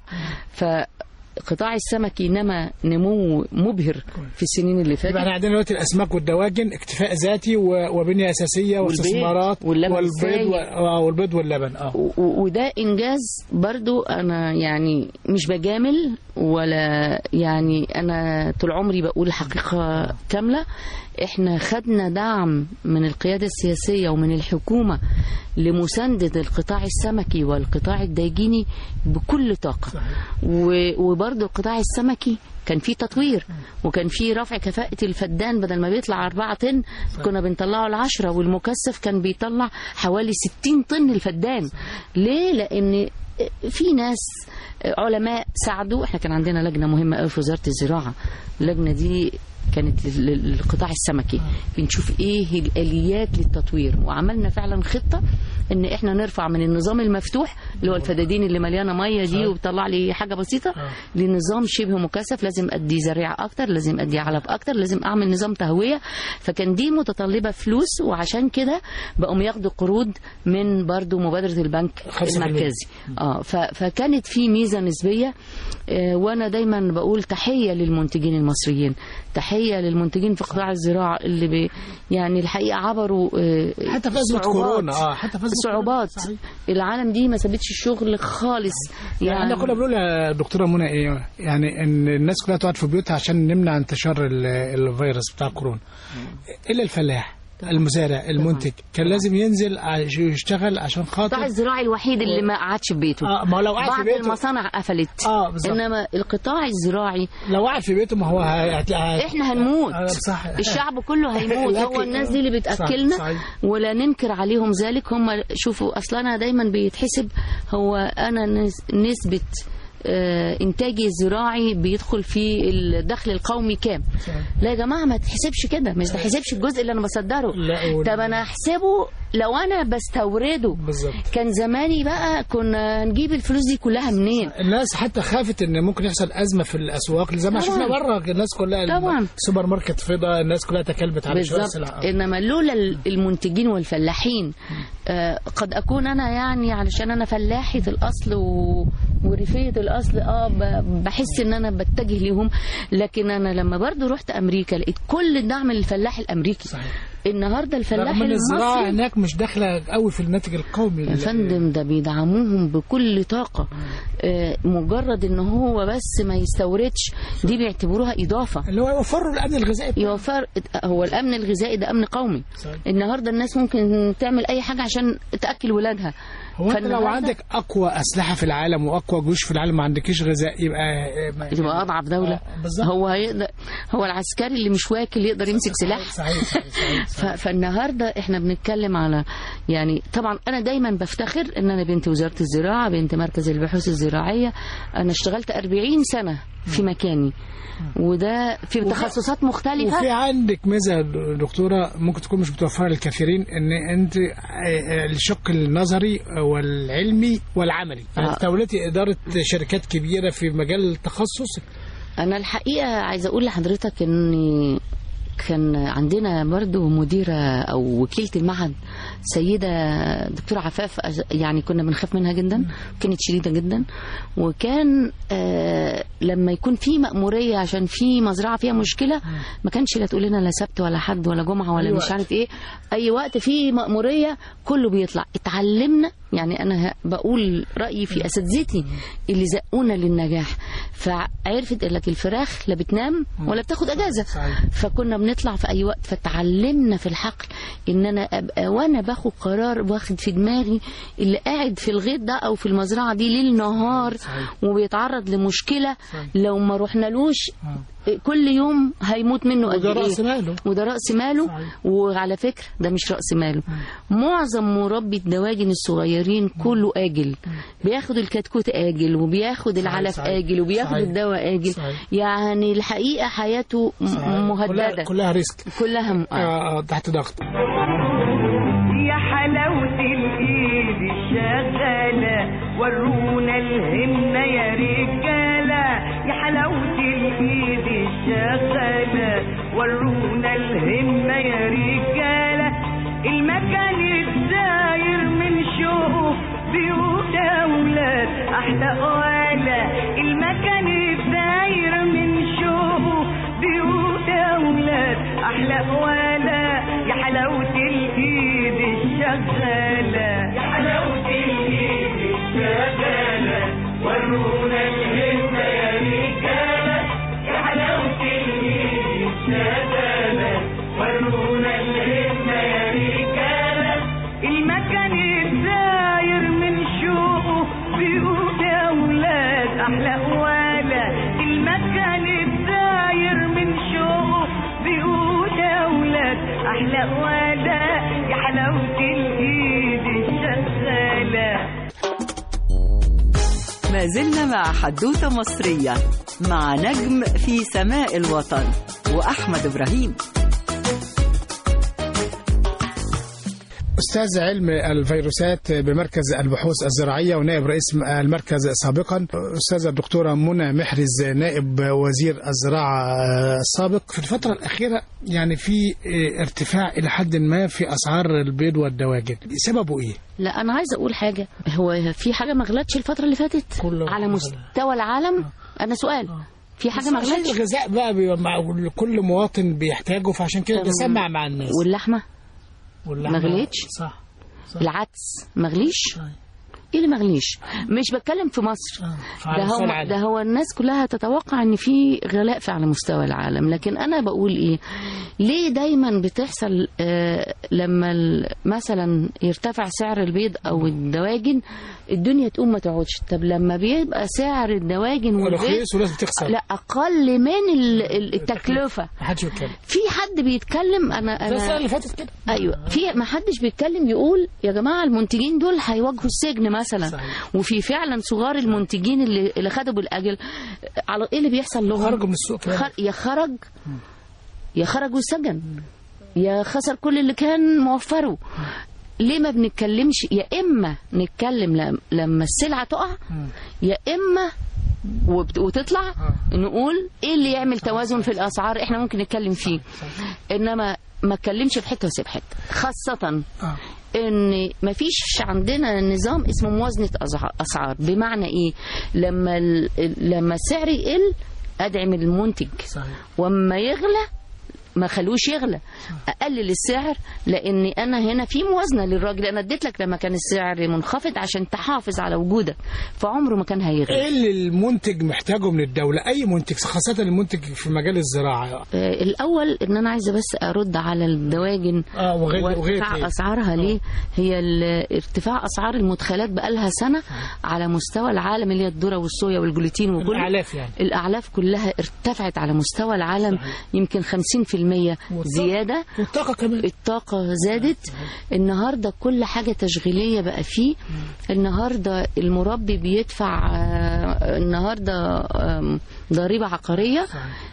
فقطاع السمكي نما نمو مبهر في السنين اللي يبقى احنا فاتت عندنا دلوقتي الاسماك والدواجن اكتفاء ذاتي و- وبنيه اساسيه والبيض واستثمارات واللبن والبيض السايل. و... آه، والبيض واللبن اه و- و- وده انجاز برضو انا يعني مش بجامل ولا يعني انا طول عمري بقول حقيقه كامله احنا خدنا دعم من القياده السياسيه ومن الحكومه لمسانده القطاع السمكي والقطاع الداجيني بكل طاقه و- وبرضو القطاع السمكي كان فيه تطوير وكان فيه رفع كفاءة الفدان بدل ما بيطلع أربعة طن كنا بنطلعه العشرة والمكثف كان بيطلع حوالي ستين طن الفدان ليه؟ لأن في ناس علماء ساعدوا احنا كان عندنا لجنة مهمة قوي في وزارة الزراعة اللجنة دي كانت لل- للقطاع السمكي بنشوف ايه الاليات للتطوير وعملنا فعلا خطه ان احنا نرفع من النظام المفتوح اللي هو الفدادين اللي مليانه ميه دي وبتطلع لي حاجه بسيطه لنظام شبه مكثف لازم ادي زريعه اكتر لازم ادي علف اكتر لازم اعمل نظام تهويه فكان دي متطلبه فلوس وعشان كده بقوا ياخدوا قروض من برضو مبادره البنك 5%. المركزي اه ف- فكانت في ميزه نسبيه آه، وانا دايما بقول تحيه للمنتجين المصريين تحيه للمنتجين في قطاع الزراعه اللي بي يعني الحقيقه عبروا آه، حتى في ازمه صعوبات. كورونا اه حتى في ازمه صعوبات كورونا. صحيح. العالم دي ما سابتش الشغل خالص يعني احنا كنا بنقول يا دكتوره منى ايه يعني ان الناس كلها تقعد في بيوتها عشان نمنع انتشار ال- الفيروس بتاع كورونا الا الفلاح المزارع المنتج كان لازم ينزل عش- يشتغل عشان القطاع خاطر الزراعي الوحيد اللي ما قعدش في بيته اه ما هو لو قاعد في بعض بيته المصانع قفلت اه بالظبط انما القطاع الزراعي لو قاعد في بيته ما هو ه- هتلاقي احنا هنموت آه، صح الشعب كله هيموت الأكل، هو الناس دي اللي صح، بتاكلنا صحيح. ولا ننكر عليهم ذلك هم شوفوا اصلا انا دايما بيتحسب هو انا نس- نسبه آه، انتاجي الزراعي بيدخل في الدخل القومي كام لا يا جماعه ما تحسبش كده مش تحسبش الجزء اللي انا بصدره لا، وال- طب انا احسبه لو انا بستورده بالظبط كان زماني بقى كنا نجيب الفلوس دي كلها منين الناس حتى خافت ان ممكن يحصل ازمه في الاسواق زي ما طبعاً. شفنا بره الناس كلها طبعاً. السوبر ماركت فضى الناس كلها تكلبت على شراء بالظبط السلع انما لولا ال- المنتجين والفلاحين آه قد اكون انا يعني علشان انا فلاحه الاصل و... وريفيه الاصل اه ب... بحس ان انا بتجه ليهم لكن انا لما برضو رحت امريكا لقيت كل الدعم للفلاح الامريكي صحيح. النهارده الفلاح رغم ان الزراعه المصري هناك مش داخله قوي في الناتج القومي يا فندم ده بيدعموهم بكل طاقة آه، مجرد ان هو بس ما يستوردش دي بيعتبروها اضافة اللي هو يوفروا الامن الغذائي يوفر هو الامن الغذائي ده امن قومي صحيح. النهارده الناس ممكن تعمل اي حاجه عشان تاكل ولادها هو انت لو فالنهاردة- عندك اقوى اسلحه في العالم واقوى جيوش في العالم ما عندكيش غذاء يبقى تبقى اضعف دوله آه، بالظبط. هو هيقدر هو العسكري اللي مش واكل يقدر يمسك سلاح صحيح صحيح صحيح, صحيح. ف- فالنهارده احنا بنتكلم على يعني طبعا انا دايما بفتخر ان انا بنت وزاره الزراعه بنت مركز البحوث الزراعيه انا اشتغلت 40 سنه في مكاني وده في تخصصات مختلفه وفي عندك ميزه يا دكتوره ممكن تكون مش متوفره للكثيرين ان انت آه، الشق النظري والعلمي والعملي يعني آه. توليتي اداره شركات كبيره في مجال التخصص انا الحقيقه عايزه اقول لحضرتك ان كان عندنا برضو مديرة أو وكيلة المعهد سيدة دكتورة عفاف أز- يعني كنا بنخاف منها جدا كانت شديدة جدا وكان آه لما يكون في مأمورية عشان في مزرعة فيها مشكلة ما كانش لا تقول لنا لا سبت ولا حد ولا جمعة ولا أي مش وقت. عارف ايه أي وقت في مأمورية كله بيطلع اتعلمنا يعني أنا ه- بقول رأيي في أساتذتي اللي زقونا للنجاح فعرفت قال لك الفراخ لا بتنام ولا بتاخد أجازة صحيح. فكنا بنطلع في اي وقت فتعلمنا في الحقل ان انا ابقى وانا باخد قرار واخد في دماغي اللي قاعد في الغيط ده او في المزرعه دي ليل نهار صحيح. وبيتعرض لمشكله صحيح. لو ما رحنالوش كل يوم هيموت منه قد وده ايه رأس ماله. وده راس ماله صحيح. وعلى فكره ده مش راس ماله معظم مربي الدواجن الصغيرين كله اجل بياخد الكتكوت اجل وبياخد العلف صحيح. اجل وبياخد صحيح. الدواء اجل صحيح. يعني الحقيقه حياته م- مهدده كلها, كلها ريسك كلها م- آه آه، تحت ضغط يا حلاوة الإيد الشغالة ورونا الهمة يا رجالة يا حلاوة الإيد الشغالة ورونا الهمة يا رجالة المكان الداير من شوق بيوت أولاد أحلى قوالة المكان الداير من شوق بيوت أولاد أحلى قوالة يا حلاوة الإيد الشغالة يا حلاوة الإيد الشغالة ورونا الهمة يا رجالة يا حلاوة الإيد الشغالة ورونا الهمة يا رجالة المكان الداير من شوقه بيقول يا ولاد أحلى قوالة المكان الداير من شوقه بيقول يا ولاد أحلى قوالة يا حلاوة الإيد الشغالة ما زلنا مع حدوتة مصرية مع نجم في سماء الوطن وأحمد إبراهيم أستاذ علم الفيروسات بمركز البحوث الزراعية ونائب رئيس المركز سابقا أستاذة الدكتورة منى محرز نائب وزير الزراعة السابق في الفترة الأخيرة يعني في ارتفاع إلى حد ما في أسعار البيض والدواجن سببه إيه؟ لا انا عايزه اقول حاجه هو في حاجه ما غلتش الفتره اللي فاتت كله على غلا. مستوى العالم انا سؤال في حاجه ما عشان غلتش الغذاء بقى بيبقى مع كل مواطن بيحتاجه فعشان كده ده سمع مع الناس واللحمه واللحمة- ما غليتش؟ صح العدس مغليش صحيح. ايه اللي مغليش مش بتكلم في مصر آه، ده على مستوى هو العالم. ده هو الناس كلها تتوقع ان في غلاء في على مستوى العالم لكن انا بقول ايه ليه دايما بتحصل آه لما ال- مثلا يرتفع سعر البيض او الدواجن الدنيا تقوم ما تقعدش طب لما بيبقى سعر الدواجن والبيض رخيص وناس بتخسر لا اقل من ال- ال- التكلفه ما حدش بيتكلم في حد بيتكلم انا زي السنة انا اللي فاتت كده ايوه في ما حدش بيتكلم يقول يا جماعه المنتجين دول هيواجهوا السجن مثلا صحيح. وفي فعلا صغار المنتجين اللي اللي خدوا بالاجل على ايه اللي بيحصل لهم خرجوا من السوق كده. خر... يا خرج يا خرج والسجن يا خسر كل اللي كان موفره ليه ما بنتكلمش يا اما نتكلم لم- لما السلعه تقع يا اما وبت- وتطلع نقول ايه اللي يعمل توازن في الاسعار احنا ممكن نتكلم فيه انما ما اتكلمش في حته واسيب حته خاصه آه. ان ما فيش عندنا نظام اسمه موازنه أزع- اسعار بمعنى ايه لما ال- لما السعر يقل ادعم المنتج صحيح واما يغلى ما خلوش يغلى اقلل السعر لان انا هنا في موازنه للراجل انا اديت لك لما كان السعر منخفض عشان تحافظ على وجودك فعمره ما كان هيغلى ايه اللي المنتج محتاجه من الدولة اي منتج خاصة المنتج في مجال الزراعة آه، الاول ان انا عايزه بس ارد على الدواجن اه وغير وغير وارتفاع إيه؟ اسعارها ليه هي ال- ارتفاع اسعار المدخلات بقالها سنه على مستوى العالم اللي هي الذره والصويا والجلوتين وكل الاعلاف يعني الاعلاف كلها ارتفعت على مستوى العالم يمكن 50% زياده والطاقة كمان الطاقة زادت النهاردة كل حاجة تشغيلية بقى فيه النهاردة المربي بيدفع آه، النهاردة آم، ضريبة عقارية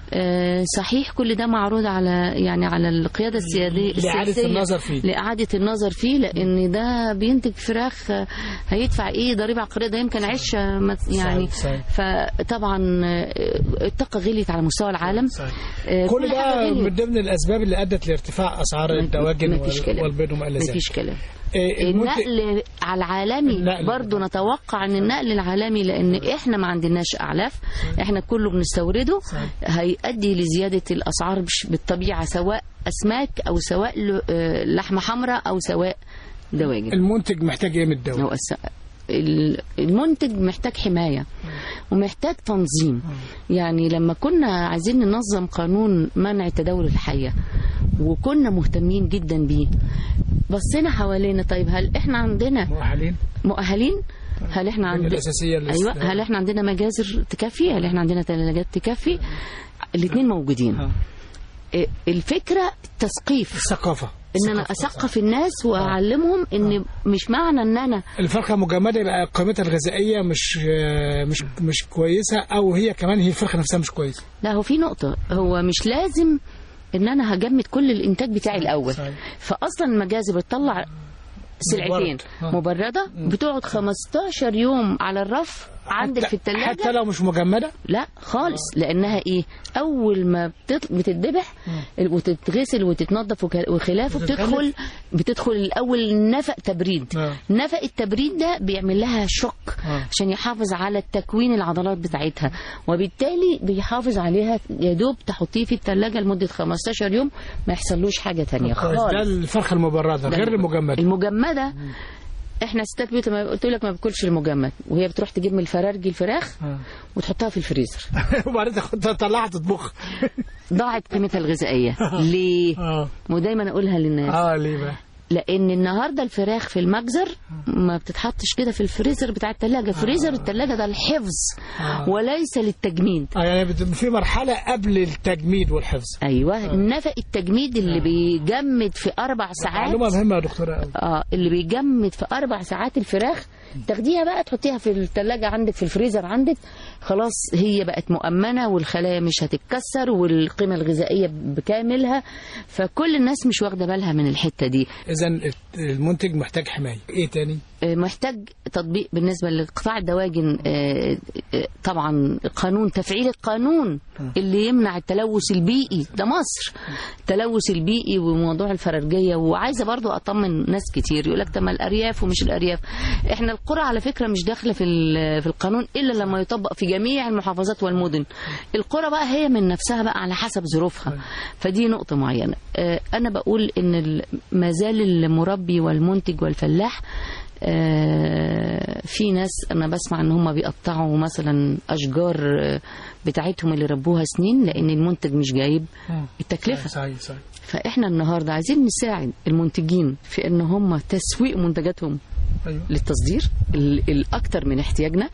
آه، صحيح كل ده معروض على يعني على القيادة السيادية لإعادة السياسية النظر فيه. لإعادة النظر فيه لأن ده بينتج فراخ آه، هيدفع إيه ضريبة عقارية ده يمكن عيش آه، ما- يعني صحيح. فطبعا آه، الطاقة غليت على مستوى العالم صحيح. آه، كل حاجة ده غليت. من ضمن الاسباب اللي ادت لارتفاع اسعار الدواجن مفيش وال- كلام. والبيض وما الى ذلك مفيش كلام إيه المنتج النقل على العالمي النقل. برضو نتوقع ان النقل العالمي لان احنا ما عندناش اعلاف احنا كله بنستورده هيؤدي لزياده الاسعار بش- بالطبيعه سواء اسماك او سواء ل- آه، لحمه حمراء او سواء دواجن المنتج محتاج ايه من الدولة هو الس- ال- المنتج محتاج حماية ومحتاج تنظيم يعني لما كنا عايزين ننظم قانون منع تداول الحية وكنا مهتمين جدا بيه بصينا حوالينا طيب هل احنا عندنا مؤهلين مؤهلين هل احنا عندنا الأساسية اللي ايوه هل احنا عندنا مجازر تكفي هل احنا عندنا ثلاجات تكفي الاثنين موجودين آه. إيه، الفكره التثقيف الثقافة ان انا اثقف الناس واعلمهم ان مش معنى ان انا الفرخة مجمدة يبقى قيمتها الغذائية مش مش مش كويسة أو هي كمان هي الفرخة نفسها مش كويسة لا هو في نقطه هو مش لازم ان انا هجمد كل الانتاج بتاعي الاول صحيح. فاصلا المجازر بتطلع سلعتين مبرد. آه. مبرده بتقعد 15 يوم على الرف عندك حتى- في الثلاجه حتى لو مش مجمدة لا خالص لانها ايه اول ما بتط- بتتذبح وتتغسل وتتنظف وك- وخلافه بتدخل بتدخل الاول نفق تبريد آه. نفق التبريد ده بيعمل لها شوك آه. عشان يحافظ على التكوين العضلات بتاعتها وبالتالي بيحافظ عليها يا دوب تحطيه في الثلاجه لمده 15 يوم ما يحصلوش حاجه تانية ده خالص الفرخة المبردة ده غير المجمدة المجمده احنا ستات بيوت لما قلت لك ما باكلش المجمد وهي بتروح تجيب من الفرارجي الفراخ آه. وتحطها في الفريزر وبعدين تاخد- تطلعها تطبخ ضاعت قيمتها الغذائيه ليه اه ودايما اقولها للناس اه ليه بقى لان النهارده الفراخ في المجزر ما بتتحطش كده في الفريزر بتاع التلاجة فريزر التلاجة ده الحفظ آه. وليس للتجميد اه يعني بت- في مرحلة قبل التجميد والحفظ ايوه نفق التجميد اللي بيجمد في اربع ساعات معلومة مهمة يا دكتورة قوي اه اللي بيجمد في اربع ساعات الفراخ تاخديها بقى تحطيها في الثلاجه عندك في الفريزر عندك خلاص هي بقت مؤمنه والخلايا مش هتتكسر والقيمه الغذائيه بكاملها فكل الناس مش واخده بالها من الحته دي اذا المنتج محتاج حماية ايه تاني آه، محتاج تطبيق بالنسبه لقطاع الدواجن آه، آه، طبعا قانون تفعيل القانون اللي يمنع التلوث البيئي ده مصر التلوث البيئي وموضوع الفرارجيه وعايزه برضو اطمن ناس كتير يقول لك طب ما الارياف ومش الارياف احنا القرى على فكره مش داخله في ال- في القانون الا لما يطبق في جميع المحافظات والمدن القرى بقى هي من نفسها بقى على حسب ظروفها فدي نقطه معينه آه، انا بقول ان ال- ما زال المربي والمنتج والفلاح آه، في ناس انا بسمع ان هم بيقطعوا مثلا اشجار آه، بتاعتهم اللي ربوها سنين لان المنتج مش جايب التكلفه صحيح صحيح فاحنا النهارده عايزين نساعد المنتجين في ان هم تسويق منتجاتهم ايوه للتصدير ال- الاكتر من احتياجنا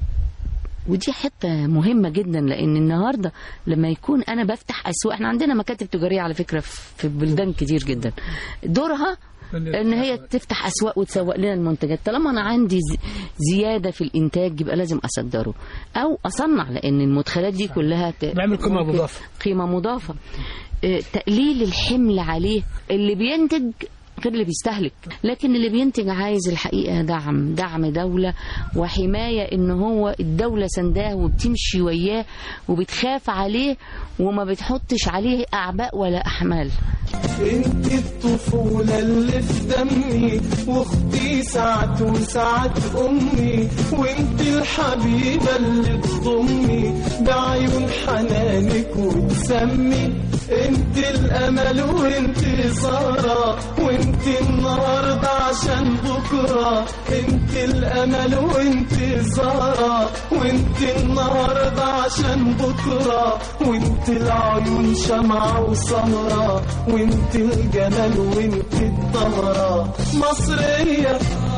ودي حته مهمه جدا لان النهارده لما يكون انا بفتح اسواق احنا عندنا مكاتب تجاريه على فكره في بلدان كتير جدا دورها ان هي تفتح اسواق وتسوق لنا المنتجات طالما انا عندي زي- زياده في الانتاج يبقى لازم اصدره او اصنع لان المدخلات دي كلها ت- نعمل قيمة ممكن- مضافة. قيمه مضافه آه، تقليل الحمل عليه اللي بينتج غير اللي بيستهلك لكن اللي بينتج عايز الحقيقة دعم دعم دولة وحماية ان هو الدولة سنداه وبتمشي وياه وبتخاف عليه وما بتحطش عليه اعباء ولا احمال انت الطفولة اللي في دمي واختي ساعة وساعة امي وانت الحبيبة اللي تضمي بعيون حنانك وتسمي انت الامل وانت سارة وانت النهاردة عشان بكرة انت الامل وانت زهرة وانت النهاردة عشان بكرة وانت العيون شمعة وسمرة وانت الجمال وانت الطهرة مصرية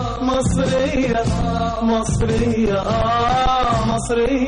مصرية مصرية آه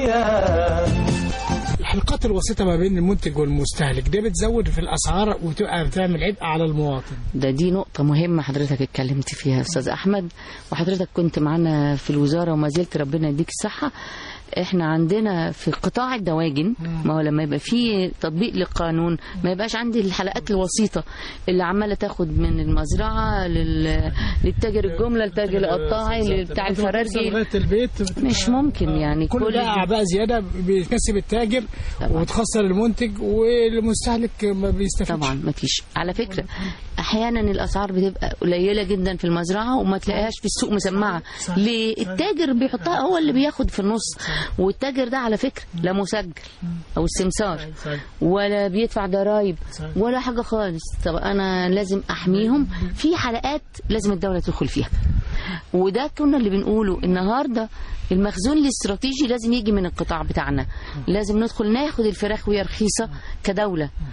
مصرية الحلقات الوسيطة ما بين المنتج والمستهلك دي بتزود في الأسعار وتبقى بتعمل عبء على المواطن ده دي نقطة مهمة حضرتك اتكلمت فيها يا أستاذ أحمد وحضرتك كنت معانا في الوزارة وما زلت ربنا يديك الصحة احنا عندنا في قطاع الدواجن ما هو لما يبقى في تطبيق للقانون ما يبقاش عندي الحلقات الوسيطة اللي عمالة تاخد من المزرعة لل... للتاجر الجملة للتاجر القطاعي بتاع الفرارجي لغاية البيت مش ممكن يعني كل ده أعباء زيادة بيكسب التاجر طبعاً. وتخسر المنتج والمستهلك ما بيستفيدش طبعا ما فيش على فكره احيانا الاسعار بتبقى قليله جدا في المزرعه وما تلاقيهاش في السوق مسمعه صح. ليه التاجر بيحطها هو اللي بياخد في النص والتاجر ده على فكره لا مسجل او السمسار صحيح. ولا بيدفع ضرايب صحيح. ولا حاجه خالص طب انا لازم احميهم في حلقات لازم الدوله تدخل فيها وده كنا اللي بنقوله النهارده المخزون الاستراتيجي لازم يجي من القطاع بتاعنا لازم ندخل ناخد الفراخ وهي رخيصه كدوله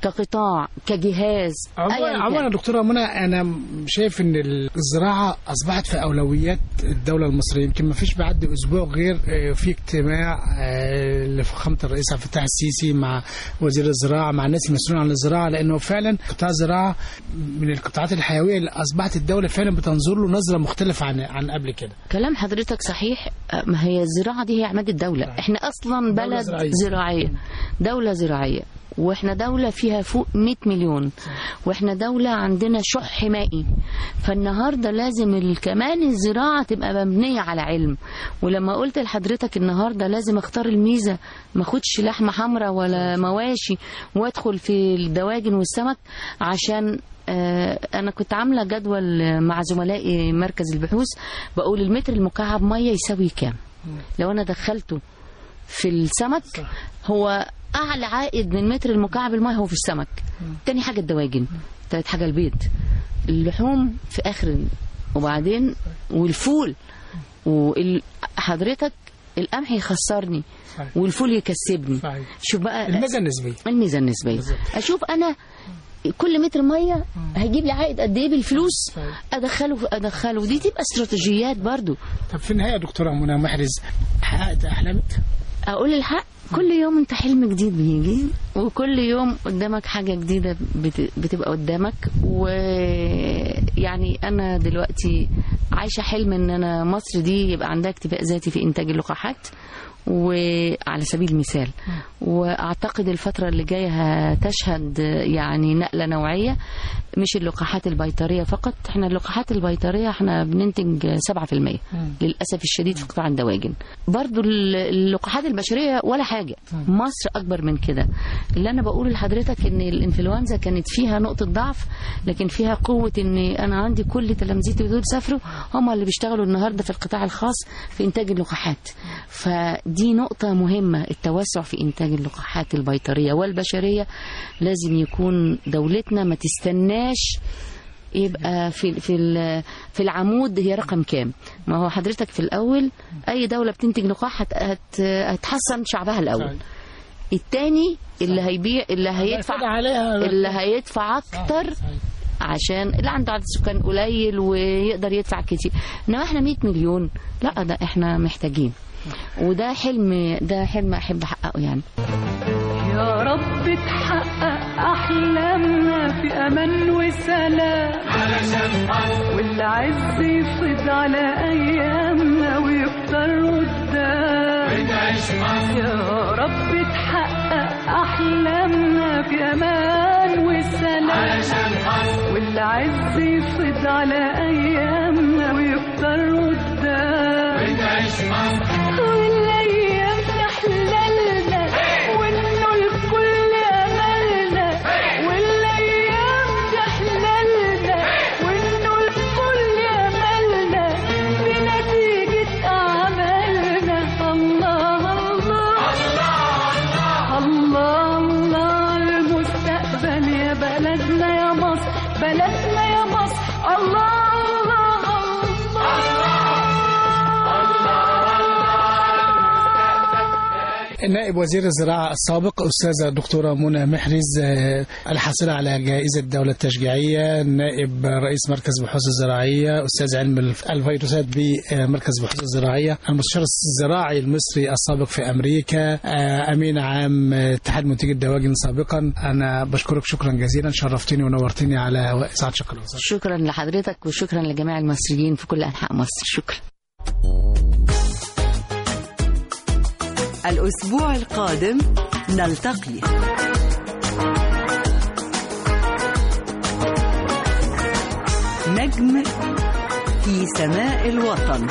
كقطاع كجهاز عموما أياً كان. عموما يا دكتوره منى انا شايف ان الزراعه اصبحت في اولويات الدوله المصريه يمكن ما فيش بعد اسبوع غير آه، في اجتماع آه، لفخامه الرئيس عبد الفتاح السيسي مع وزير الزراعه مع الناس المسؤولين عن الزراعه لانه فعلا قطاع الزراعه من القطاعات الحيويه اللي اصبحت الدوله فعلا بتنظر له نظره مختلفه عن عن قبل كده كلام حضرتك صحيح آه، ما هي الزراعة دي هي عماد الدولة احنا أصلا دولة بلد زراعية. زراعية دولة زراعية واحنا دولة فيها فوق 100 مليون واحنا دولة عندنا شح مائي فالنهاردة لازم ال- كمان الزراعة تبقى مبنية على علم ولما قلت لحضرتك النهاردة لازم اختار الميزة ما اخدش لحمة حمراء ولا مواشي وادخل في الدواجن والسمك عشان آه، انا كنت عامله جدول مع زملائي مركز البحوث بقول المتر المكعب ميه يساوي كام لو انا دخلته في السمك هو اعلى عائد من متر المكعب الميه هو في السمك تاني حاجه الدواجن تالت حاجه البيض اللحوم في اخر وبعدين والفول وحضرتك القمح يخسرني صحيح. والفول يكسبني صحيح. شوف بقى الميزه النسبيه الميزه النسبيه بالظبط. اشوف انا كل متر ميه هيجيب لي عائد قد ايه بالفلوس صحيح. ادخله ادخله دي تبقى استراتيجيات برضو طب في النهايه يا دكتوره منى محرز حققت احلامك اقول الحق كل يوم انت حلم جديد بيجي وكل يوم قدامك حاجة جديدة بت- بتبقى قدامك ويعني انا دلوقتي عايشة حلم ان انا مصر دي يبقى عندها اكتفاء ذاتي في انتاج اللقاحات وعلى سبيل المثال واعتقد الفترة اللي جاية هتشهد يعني نقلة نوعية مش اللقاحات البيطرية فقط احنا اللقاحات البيطرية احنا بننتج 7% للأسف الشديد في قطاع الدواجن برضو ال- اللقاحات البشرية ولا حاجة مصر أكبر من كده اللي أنا بقول لحضرتك إن الإنفلونزا كانت فيها نقطة ضعف لكن فيها قوة إن أنا عندي كل تلامذتي دول سافروا هم اللي بيشتغلوا النهاردة في القطاع الخاص في إنتاج اللقاحات فدي نقطة مهمة التوسع في إنتاج اللقاحات البيطرية والبشرية لازم يكون دولتنا ما تستناش يبقى في في ال- في العمود هي رقم كام ما هو حضرتك في الاول اي دوله بتنتج لقاح هت- هت- هتحصن شعبها الاول صحيح. التاني اللي هيبيع اللي هيدفع هيفرض عليها اللي هيدفع اكتر صحيح. عشان اللي عنده عدد سكان قليل ويقدر يدفع كتير انما احنا 100 مليون لا ده احنا محتاجين وده حلم ده حلم احب احققه يعني يا رب تحقق أحلامنا في أمان وسلام والعز يفيض على أيامنا ويكتر قدام يا رب تحقق أحلامنا في أمان وسلام والعز يفيض على أيامنا ويكتر قدام والايام تحللنا وانه الكل املنا والايام تحللنا وانه الكل املنا بنتيجة اعمالنا الله الله الله الله المستقبل يا بلدنا يا مصر بلدنا يا مصر الله الله نائب وزير الزراعة السابق أستاذة الدكتورة منى محرز آه، الحاصلة على جائزة الدولة التشجيعية نائب رئيس مركز بحوث الزراعية أستاذ علم الف- الفيروسات بمركز بحوث الزراعية المستشار الزراعي المصري السابق في أمريكا آه، أمين عام آه، اتحاد منتجي الدواجن سابقا أنا بشكرك شكرا جزيلا شرفتني ونورتني على إذاعة شكرا شكرا لحضرتك وشكرا لجميع المصريين في كل انحاء مصر شكرا الأسبوع القادم نلتقي نجم في سماء الوطن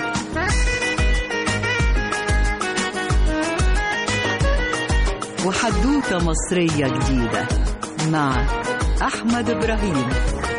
وحدوتة مصرية جديدة مع أحمد إبراهيم